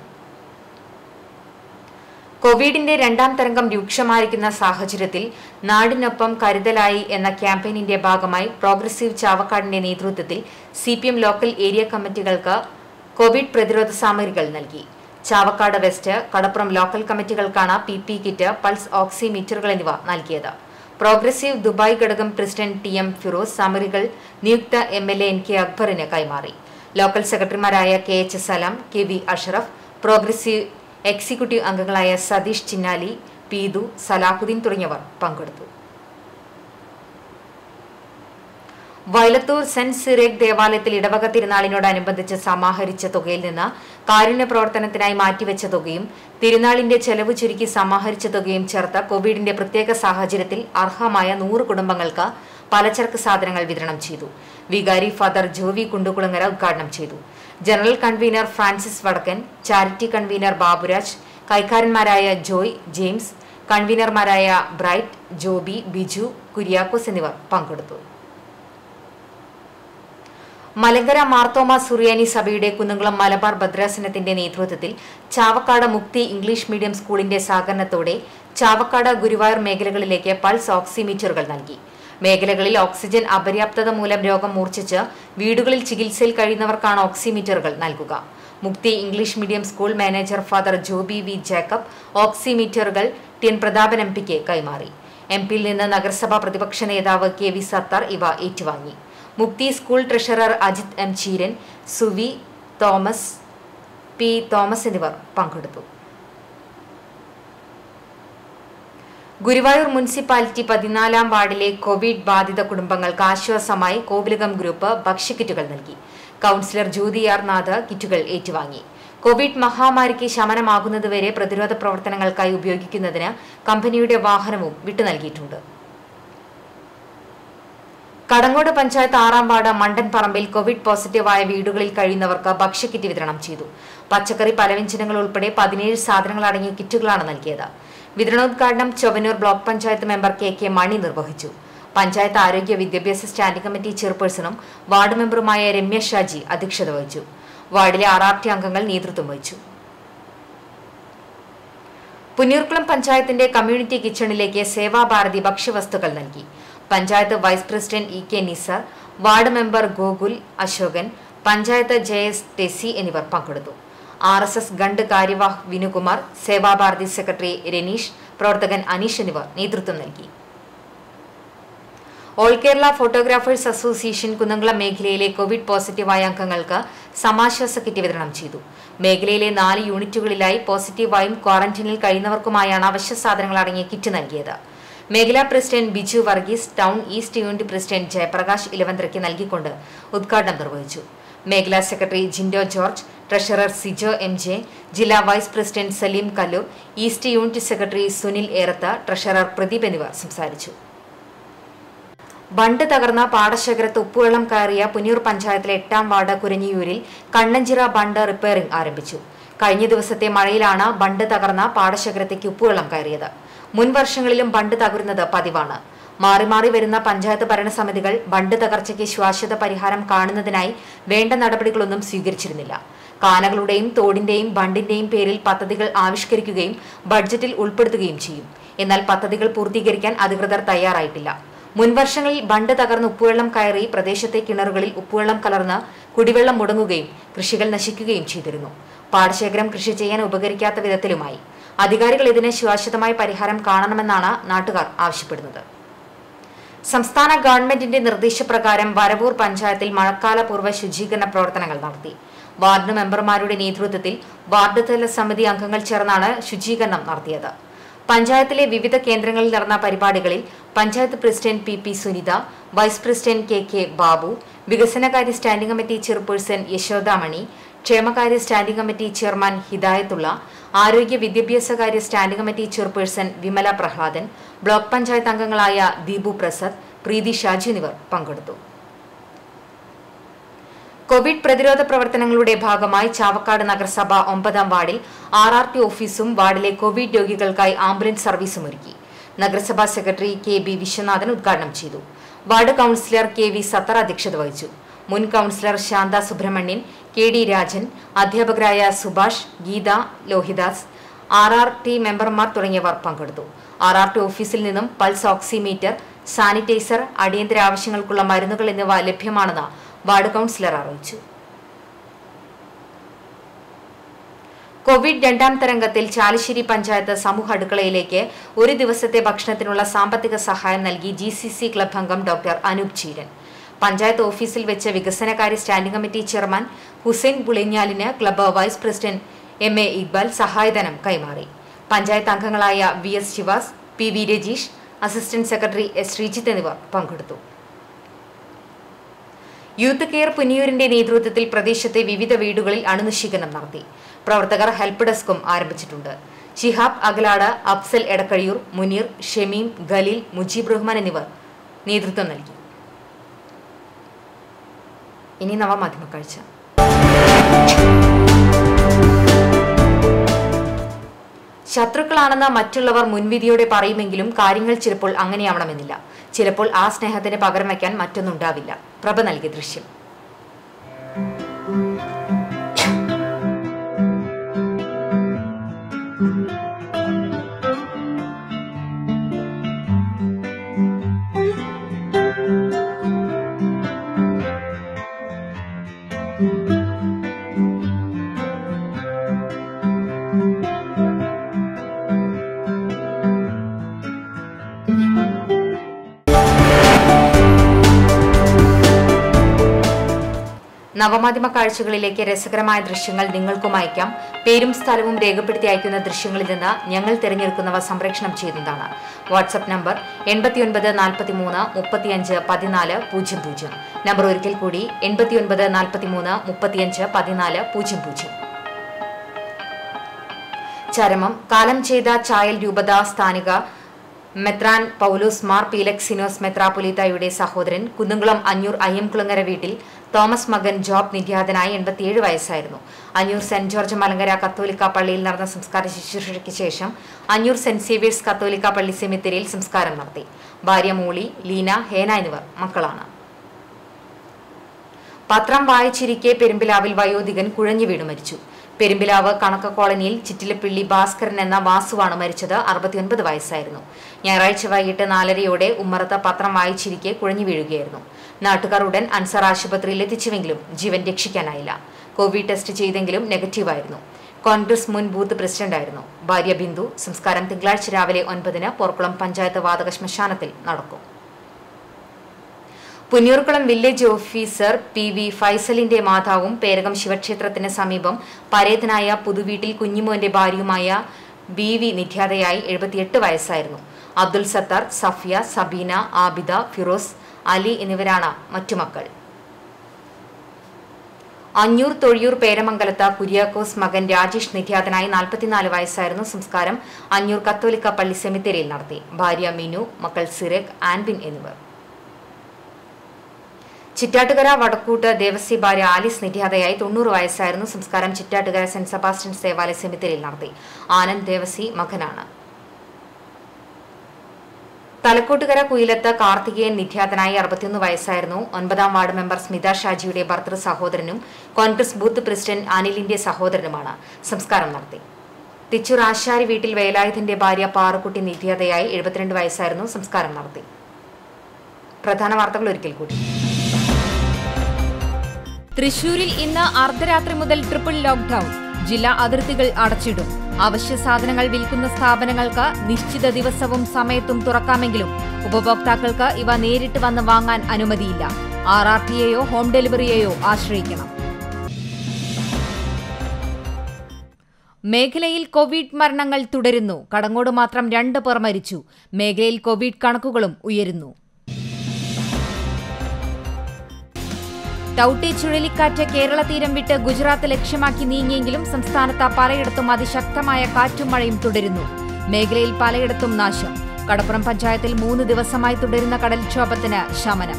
കോവിഡിന്റെ രണ്ടാം തരംഗം രൂക്ഷമായിരിക്കുന്ന സാഹചര്യത്തിൽ നാടിനൊപ്പം കരുതലായി എന്ന ക്യാമ്പയിനിന്റെ ഭാഗമായി പ്രോഗ്രസീവ് ചാവക്കാടിന്റെ നേതൃത്വത്തിൽ സി ലോക്കൽ ഏരിയ കമ്മിറ്റികൾക്ക് കോവിഡ് പ്രതിരോധ സാമഗ്രികൾ നൽകി ചാവക്കാട് വെസ്റ്റ് കടപ്പുറം ലോക്കൽ കമ്മിറ്റികൾക്കാണ് പി പി കിറ്റ് പൾസ് ഓക്സിമീറ്ററുകൾ എന്നിവ നൽകിയത് പ്രോഗ്രസീവ് ദുബായ് ഘടകം പ്രസിഡന്റ് ടി എം ഫിറോസ് സാമഗ്രികൾ നിയുക്ത M L A N K അക്ബറിന് കൈമാറി ലോക്കൽ സെക്രട്ടറിമാരായ K H Salam K V Asharaf progressive executive അംഗങ്ങളായ സതീഷ് ചിന്നാലി പീതു സലാഹുദ്ദീൻ തുടങ്ങിയവർ പങ്കെടുത്തു വയലത്തൂർ സെന്റ് സിറേഖ് ദേവാലയത്തിൽ ഇടവക തിരുനാളിനോടനുബന്ധിച്ച് സമാഹരിച്ച തുകയിൽ നിന്ന് കാരുണ്യ പ്രവർത്തനത്തിനായി മാറ്റിവെച്ച തുകയും തിരുനാളിന്റെ ചെലവ് ചുരുക്കി സമാഹരിച്ച തുകയും ചേർത്ത് കോവിഡിന്റെ പ്രത്യേക സാഹചര്യത്തിൽ അർഹമായ നൂറ് കുടുംബങ്ങൾക്ക് പലചരക്ക് സാധനങ്ങൾ വിതരണം ചെയ്തു വികാരി ഫാദർ ജോവി കുണ്ടുകുളങ്ങര ഉദ്ഘാടനം ചെയ്തു general convener Francis Vadakkan charity convener Baburaj കൈക്കാരന്മാരായ ജോയ് ജെയിംസ് കൺവീനർമാരായ ബ്രൈറ്റ് ജോബി ബിജു കുര്യാക്കോസ് എന്നിവർ പങ്കെടുത്തു മലങ്കര മാർത്തോമ സുറിയാനി സഭയുടെ കുന്നംകുളം മലബാർ ഭദ്രാസനത്തിന്റെ നേതൃത്വത്തിൽ ചാവക്കാട് മുക്തി ഇംഗ്ലീഷ് മീഡിയം സ്കൂളിന്റെ സഹകരണത്തോടെ ചാവക്കാട് ഗുരുവായൂർ മേഖലകളിലേക്ക് പൾസ് ഓക്സിമീറ്ററുകൾ നൽകി മേഖലകളിൽ ഓക്സിജൻ അപര്യാപ്തത മൂലം രോഗം മൂർച്ഛിച്ച് വീടുകളിൽ ചികിത്സയിൽ കഴിയുന്നവർക്കാണ് ഓക്സിമീറ്ററുകൾ നൽകുക Mukthi English medium school manager father Joby V Jacob ഓക്സിമീറ്ററുകൾ ടി എൻ പ്രതാപൻ എം പിക്ക് കൈമാറി എം പിയിൽ നിന്ന് നഗരസഭാ പ്രതിപക്ഷ നേതാവ് കെ വി സത്താർ ഇവ ഏറ്റുവാങ്ങി Mukthi school treasurer Ajith M Cheeran Suvi Thomas P Thomas എന്നിവർ പങ്കെടുത്തു ഗുരുവായൂർ മുനിസിപ്പാലിറ്റി പതിനാലാം വാർഡിലെ കോവിഡ് ബാധിത കുടുംബങ്ങൾക്ക് ആശ്വാസമായി കോവിലകം ഗ്രൂപ്പ് ഭക്ഷ്യക്കിറ്റുകൾ നൽകി കൌൺസിലർ ജ്യോതി ആർ നാഥ് കിറ്റുകൾ ഏറ്റുവാങ്ങി കോവിഡ് മഹാമാരിക്ക് ശമനമാകുന്നതുവരെ പ്രതിരോധ പ്രവർത്തനങ്ങൾക്കായി ഉപയോഗിക്കുന്നതിന് കമ്പനിയുടെ വാഹനവും വിട്ടു നൽകിയിട്ടുണ്ട് കടങ്ങോട് പഞ്ചായത്ത് ആറാം വാർഡ് മണ്ടൻ പറമ്പിൽ കോവിഡ് പോസിറ്റീവായ വീടുകളിൽ കഴിയുന്നവർക്ക് ഭക്ഷ്യക്കിറ്റ് വിതരണം ചെയ്തു പച്ചക്കറി പലവ്യഞ്ജനങ്ങൾ ഉൾപ്പെടെ പതിനേഴ് സാധനങ്ങൾ അടങ്ങിയ കിറ്റുകളാണ് നൽകിയത് വിതരണോദ്ഘാടനം Chowwannur block panchayat member K K Mani നിർവഹിച്ചു പഞ്ചായത്ത് ആരോഗ്യ വിദ്യാഭ്യാസ സ്റ്റാൻഡിംഗ് കമ്മിറ്റി ചെയർപേഴ്സണും വാർഡ് മെമ്പറുമായ രമ്യ ഷാജി അധ്യക്ഷത വഹിച്ചു വാർഡിലെ ആർ ആർ ടി അംഗങ്ങൾ നേതൃത്വം വഹിച്ചു പുന്നൂർക്കുളം പഞ്ചായത്തിന്റെ കമ്മ്യൂണിറ്റി കിച്ചണിലേക്ക് സേവാഭാരതി ഭക്ഷ്യവസ്തുക്കൾ നൽകി panchayat vice president E K Nisar ward member Gokul Ashokan panchayat J S Tessy എന്നിവർ പങ്കെടുത്തു ആർ എസ് എസ് ഗണ്ട് കാര്യവാഹ് വിനുകുമാർ സേവാഭാരതി സെക്രട്ടറി രനീഷ് പ്രവർത്തകൻ അനീഷ് എന്നിവർ നേതൃത്വം നൽകി all Kerala photographers association Kunnamkulam മേഖലയിലെ കോവിഡ് പോസിറ്റീവായ അംഗങ്ങൾക്ക് സമാശ്വാസ കിറ്റ് വിതരണം ചെയ്തു മേഖലയിലെ നാല് യൂണിറ്റുകളിലായി പോസിറ്റീവായും ക്വാറന്റൈനിൽ കഴിയുന്നവർക്കുമായാണ് അവശ്യ സാധനങ്ങൾ അടങ്ങിയ കിറ്റ് നൽകിയത് മേഖലാ president Biju Varghese town east unit president Jayaprakash ഇലവന്ത്രയ്ക്ക് നൽകിക്കൊണ്ട് ഉദ്ഘാടനം നിർവഹിച്ചു മേഖലാ secretary Jindo George treasurer Sijo M J ജില്ലാ vice president Saleem Kallur east unit secretary Sunil Eratha treasurer Pradeep എന്നിവർ സംസാരിച്ചു ബണ്ട് തകർന്ന പാടശേഖരത്ത് ഉപ്പുവെള്ളം കയറിയ പുന്നൂർ പഞ്ചായത്തിലെ എട്ടാം വാർഡ് കുരഞ്ഞിയൂരിൽ കണ്ണഞ്ചിറ ബണ്ട് റിപ്പയറിംഗ് ആരംഭിച്ചു കഴിഞ്ഞ ദിവസത്തെ മഴയിലാണ് ബണ്ട് തകർന്ന പാടശേഖരത്തേക്ക് ഉപ്പുവെള്ളം കയറിയത് മുൻ വർഷങ്ങളിലും ബണ്ട് തകരുന്നത് പതിവാണ് മാറി മാറി വരുന്ന പഞ്ചായത്ത് ഭരണസമിതികൾ ബണ്ട് തകർച്ചയ്ക്ക് ശാശ്വത പരിഹാരം കാണുന്നതിനായി വേണ്ട നടപടികളൊന്നും സ്വീകരിച്ചിരുന്നില്ല കാനകളുടെയും തോടിന്റെയും ബണ്ടിന്റെയും പേരിൽ പദ്ധതികൾ ആവിഷ്കരിക്കുകയും ബഡ്ജറ്റിൽ ഉൾപ്പെടുത്തുകയും ചെയ്യും എന്നാൽ പദ്ധതികൾ പൂർത്തീകരിക്കാൻ അധികൃതർ തയ്യാറായിട്ടില്ല മുൻവർഷങ്ങളിൽ ബണ്ട് തകർന്ന് ഉപ്പുവെള്ളം കയറി പ്രദേശത്തെ കിണറുകളിൽ ഉപ്പുവെള്ളം കലർന്ന് കുടിവെള്ളം മുടങ്ങുകയും കൃഷികൾ നശിക്കുകയും ചെയ്തിരുന്നു പാടശേഖരം കൃഷി ചെയ്യാൻ ഉപകരിക്കാത്ത വിധത്തിലുമായി അധികാരികൾ ഇതിന് ശാശ്വതമായ പരിഹാരം കാണണമെന്നാണ് നാട്ടുകാർ ആവശ്യപ്പെടുന്നത് സംസ്ഥാന ഗവൺമെന്റിന്റെ നിർദ്ദേശപ്രകാരം വരവൂർ പഞ്ചായത്തിൽ മഴക്കാലപൂർവ്വ ശുചീകരണ പ്രവർത്തനങ്ങൾ നടത്തി വാർഡ് മെമ്പർമാരുടെ നേതൃത്വത്തിൽ വാർഡ് തല സമിതി അംഗങ്ങൾ ചേർന്നാണ് ശുചീകരണം നടത്തിയത് പഞ്ചായത്തിലെ വിവിധ കേന്ദ്രങ്ങളിൽ നടന്ന പരിപാടികളിൽ panchayat president P P Sunitha vice president K K Babu വികസനകാര്യ സ്റ്റാൻഡിംഗ് കമ്മിറ്റി ചെയർപേഴ്സൺ യശോദാമണി ക്ഷേമകാര്യ സ്റ്റാൻഡിംഗ് കമ്മിറ്റി ചെയർമാൻ ഹിദായത്തുള്ള ആരോഗ്യ വിദ്യാഭ്യാസകാര്യ standing committee chairperson Vimala Prahladan block panchayat അംഗങ്ങളായ ദീപു പ്രസാദ് പ്രീതി ഷാജി എന്നിവർ പങ്കെടുത്തു കോവിഡ് പ്രതിരോധ പ്രവർത്തനങ്ങളുടെ ഭാഗമായി ചാവക്കാട് നഗരസഭ ഒമ്പതാം വാർഡിൽ ആർ ആർ ടി ഓഫീസും വാർഡിലെ കോവിഡ് രോഗികൾക്കായി ആംബുലൻസ് സർവീസും ഒരുക്കി നഗരസഭാ സെക്രട്ടറി കെ ബി വിശ്വനാഥൻ ഉദ്ഘാടനം ചെയ്തു ward councillor K V Sathar അധ്യക്ഷത വഹിച്ചു മുൻ councillor Shantha Subramanian K D Rajan അധ്യാപകരായ Subhash Geetha Lohidas R R T മെമ്പർമാർ തുടങ്ങിയവർ പങ്കെടുത്തു ആർ ആർ ടി ഓഫീസിൽ നിന്നും പൾസ് ഓക്സിമീറ്റർ സാനിറ്റൈസർ അടിയന്തര ആവശ്യങ്ങൾക്കുള്ള മരുന്നുകൾ എന്നിവ ലഭ്യമാണെന്ന് വാർഡ് കൌൺസിലർ അറിയിച്ചു കോവിഡ് രണ്ടാം തരംഗത്തിൽ ചാലിശ്ശേരി പഞ്ചായത്ത് സമൂഹ അടുക്കളയിലേക്ക് ഒരു ദിവസത്തെ ഭക്ഷണത്തിനുള്ള സാമ്പത്തിക സഹായം നൽകി ജി സി സി ക്ലബ് അംഗം ഡോക്ടർ അനൂപ് ചീരൻ പഞ്ചായത്ത് ഓഫീസിൽ വെച്ച് വികസനകാര്യ സ്റ്റാൻഡിംഗ് കമ്മിറ്റി ചെയർമാൻ ഹുസൈൻ പുളിഞ്ഞാലിന് club vice president M A Iqbal സഹായധനം കൈമാറി പഞ്ചായത്ത് അംഗങ്ങളായ V S Sivas P V Rajeesh assistant secretary S Sreejith എന്നിവർ പങ്കെടുത്തു യൂത്ത് കെയർ പുന്നിയൂരിന്റെ നേതൃത്വത്തിൽ പ്രദേശത്തെ വിവിധ വീടുകളിൽ അണുനശീകരണം നടത്തി പ്രവർത്തകർ ഹെൽപ്പ് ഡെസ്കും ആരംഭിച്ചിട്ടുണ്ട് ഷിഹാബ് അഗലാട് അഫ്സൽ എടക്കഴിയൂർ മുനീർ ഷമീം ഖലീൽ മുജീബ് റഹ്മാൻ എന്നിവർ നേതൃത്വം നൽകി ഇനി നവമാധ്യമ കാഴ്ച ശത്രുക്കളാണെന്ന് മറ്റുള്ളവർ മുൻവിധിയോടെ പറയുമെങ്കിലും കാര്യങ്ങൾ ചിലപ്പോൾ അങ്ങനെയാവണമെന്നില്ല ചിലപ്പോൾ ആ സ്നേഹത്തിന് പകരം വയ്ക്കാൻ മറ്റൊന്നുണ്ടാവില്ല പ്രഭ നൽകിയ ദൃശ്യം നവമാധ്യമ കാഴ്ചകളിലേക്ക് രസകരമായ ദൃശ്യങ്ങൾ നിങ്ങൾക്കും അയക്കാം പേരും സ്ഥലവും രേഖപ്പെടുത്തി അയക്കുന്ന ദൃശ്യങ്ങളിൽ നിന്ന് ഞങ്ങൾ തിരഞ്ഞെടുക്കുന്നവ സംപ്രേഷണം ചെയ്യുന്നതാണ് വാട്സപ്പ് നമ്പർ എൺപത്തിയൊൻപത് നാൽപ്പത്തിമൂന്ന് മുപ്പത്തിയഞ്ച് പതിനാല് പൂജ്യം പൂജ്യം നമ്പർ ഒരിക്കൽ കൂടി എൺപത്തിയൊൻപത് നാൽപ്പത്തിമൂന്ന് മുപ്പത്തിയഞ്ച് പതിനാല് പൂജ്യം പൂജ്യം ചരമം കാലം ചെയ്ത ചായൽ രൂപത സ്ഥാനിക മെത്രാൻ പൗലോസ് മാർ പീലക്സിനോസ് മെത്രാപൊലീത്തായുടെ സഹോദരൻ കുന്നുംകുളം അഞ്ഞൂർ അയ്യംകുളങ്ങര വീട്ടിൽ തോമസ് മകൻ ജോബ് നിര്യാതനായി എൺപത്തിയേഴ് വയസ്സായിരുന്നു അഞ്ഞൂർ സെന്റ് ജോർജ് മലങ്കര കത്തോലിക്ക പള്ളിയിൽ നടന്ന സംസ്കാര ശുശ്രൂഷയ്ക്ക് ശേഷം അഞ്ഞൂർ സെന്റ് സേവിയേഴ്സ് കത്തോലിക്ക പള്ളി സെമിത്തേരിയിൽ സംസ്കാരം നടത്തി ഭാര്യ മൂളി ലീന ഹേന എന്നിവർ മക്കളാണ് പത്രം വായിച്ചിരിക്കെ പെരുമ്പിലാവിൽ വയോധികൻ കുഴഞ്ഞു വീണു മരിച്ചു പെരുമ്പിലാവ് കണക്ക കോളനിയിൽ ചിറ്റിലപ്പിള്ളി ഭാസ്കരൻ എന്ന വാസുവാണ് മരിച്ചത് അറുപത്തിയൊൻപത് വയസ്സായിരുന്നു ഞായറാഴ്ച വൈകിട്ട് നാലരയോടെ ഉമ്മറത്ത് പത്രം വായിച്ചിരിക്കെ കുഴഞ്ഞു വീഴുകയായിരുന്നു നാട്ടുകാർ ഉടൻ അൻസാർ ആശുപത്രിയിൽ എത്തിച്ചുവെങ്കിലും ജീവൻ രക്ഷിക്കാനായില്ല കോവിഡ് ടെസ്റ്റ് ചെയ്തെങ്കിലും നെഗറ്റീവായിരുന്നു കോൺഗ്രസ് മുൻ ബൂത്ത് പ്രസിഡന്റായിരുന്നു ഭാര്യ ബിന്ദു സംസ്കാരം തിങ്കളാഴ്ച രാവിലെ ഒൻപതിന് പോർക്കുളം പഞ്ചായത്ത് വാതക ശ്മശാനത്തിൽ നടക്കും Punnoorkulam village officer P V ഫൈസലിന്റെ മാതാവും പേരകം ശിവക്ഷേത്രത്തിന് സമീപം പരേതനായ പുതുവീട്ടിൽ കുഞ്ഞിമോന്റെ ഭാര്യയുമായ ബി വി നിര്യാതയായി എഴുപത്തിയെട്ട് വയസ്സായിരുന്നു അബ്ദുൽ സത്താർ സഫിയ സബീന ആബിദ ഫിറോസ് അലി എന്നിവരാണ് മറ്റു മക്കൾ അഞ്ഞൂർ തൊഴിയൂർ പേരമംഗലത്ത് കുര്യാക്കോസ് മകൻ രാജേഷ് നിര്യാതനായി നാൽപ്പത്തിനാല് വയസ്സായിരുന്നു സംസ്കാരം അഞ്ഞൂർ കത്തോലിക്ക പള്ളി സെമിത്തേരിയിൽ നടത്തി ഭാര്യ മിനു മക്കൾ സിറേഖ് ആൻബിൻ എന്നിവർ ചിറ്റാട്ടുകര വടക്കൂട്ട് ദേവസ്യ ഭാര്യ ആലിസ് നിര്യാതയായി തൊണ്ണൂറ് വയസ്സായിരുന്നു സംസ്കാരം ചിറ്റാട്ടുകര സെന്റ് സെബാസ്റ്റ്യൻ സേവാലയ സെമിത്തേരിയിൽ നടത്തി ആനന്ദ് ദേവസി മകനാണ് തലക്കോട്ടുകര കുയിലത്ത് കാർത്തികേയൻ നിര്യാതനായി അറുപത്തിയൊന്ന് വയസ്സായിരുന്നു ഒൻപതാം വാർഡ് മെമ്പർ സ്മിത ഷാജിയുടെ ഭർത്തൃ സഹോദരനും കോൺഗ്രസ് ബൂത്ത് പ്രസിഡന്റ് അനിലിന്റെ സഹോദരനുമാണ് സംസ്കാരം നടത്തി തിച്ചൂർ ആശാരി വീട്ടിൽ വേലായുധന്റെ ഭാര്യ പാറുക്കുട്ടി നിര്യാതയായി എഴുപത്തിരണ്ട് വയസ്സായിരുന്നു സംസ്കാരം നടത്തി പ്രധാന വാർത്തകൾ ഒരിക്കൽ കൂടി
തൃശൂരിൽ ഇന്ന് അർദ്ധരാത്രി മുതൽ ട്രിപ്പിൾ ലോക്ക്ഡൌൺ ജില്ലാ അതിർത്തികൾ അടച്ചിടും അവശ്യ സാധനങ്ങൾ വിൽക്കുന്ന സ്ഥാപനങ്ങൾക്ക് നിശ്ചിത ദിവസവും സമയത്തും തുറക്കാമെങ്കിലും ഉപഭോക്താക്കൾക്ക് ഇവ നേരിട്ട് വന്ന് വാങ്ങാൻ അനുമതിയില്ല ആർ ആർ ടിയെയോ ഹോം ഡെലിവറിയെയോ ആശ്രയിക്കണം മേഖലയിൽ കോവിഡ് മരണങ്ങൾ തുടരുന്നു കടങ്ങോട് മാത്രം രണ്ട് പേർ മരിച്ചു മേഖലയിൽ കോവിഡ് കണക്കുകളും ഉയരുന്നു ടൌട്ടെ ചുഴലിക്കാറ്റ് കേരള തീരം വിട്ട് ഗുജറാത്ത് ലക്ഷ്യമാക്കി നീങ്ങിയെങ്കിലും സംസ്ഥാനത്ത് പലയിടത്തും അതിശക്തമായ കാറ്റും മഴയും തുടരുന്നു മേഖലയിൽ പലയിടത്തും നാശം കടപ്പുറം പഞ്ചായത്തിൽ മൂന്ന് ദിവസമായി തുടരുന്ന കടൽക്ഷോഭത്തിന് ശമനം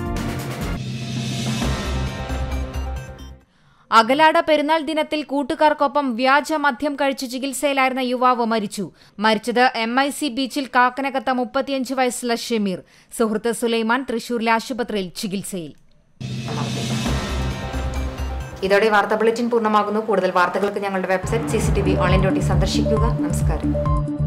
അകലാട പെരുന്നാൾ ദിനത്തിൽ കൂട്ടുകാർക്കൊപ്പം വ്യാജ മദ്യം കഴിച്ച് ചികിത്സയിലായിരുന്ന യുവാവ് മരിച്ചു മരിച്ചത് എം ഐ സി ബീച്ചിൽ കാക്കനകത്ത മുപ്പത്തിയഞ്ച് വയസ്സുള്ള ഷമീർ സുഹൃത്ത് സുലൈമാൻ തൃശൂരിലെ ആശുപത്രിയിൽ ചികിത്സയിൽ
ഇതോടെ വാർത്താ ബുള്ളറ്റിൻ പൂർണ്ണമാകുന്നു കൂടുതൽ വാർത്തകൾക്ക് ഞങ്ങളുടെ website C C T V online dot in സന്ദർശിക്കുക നമസ്കാരം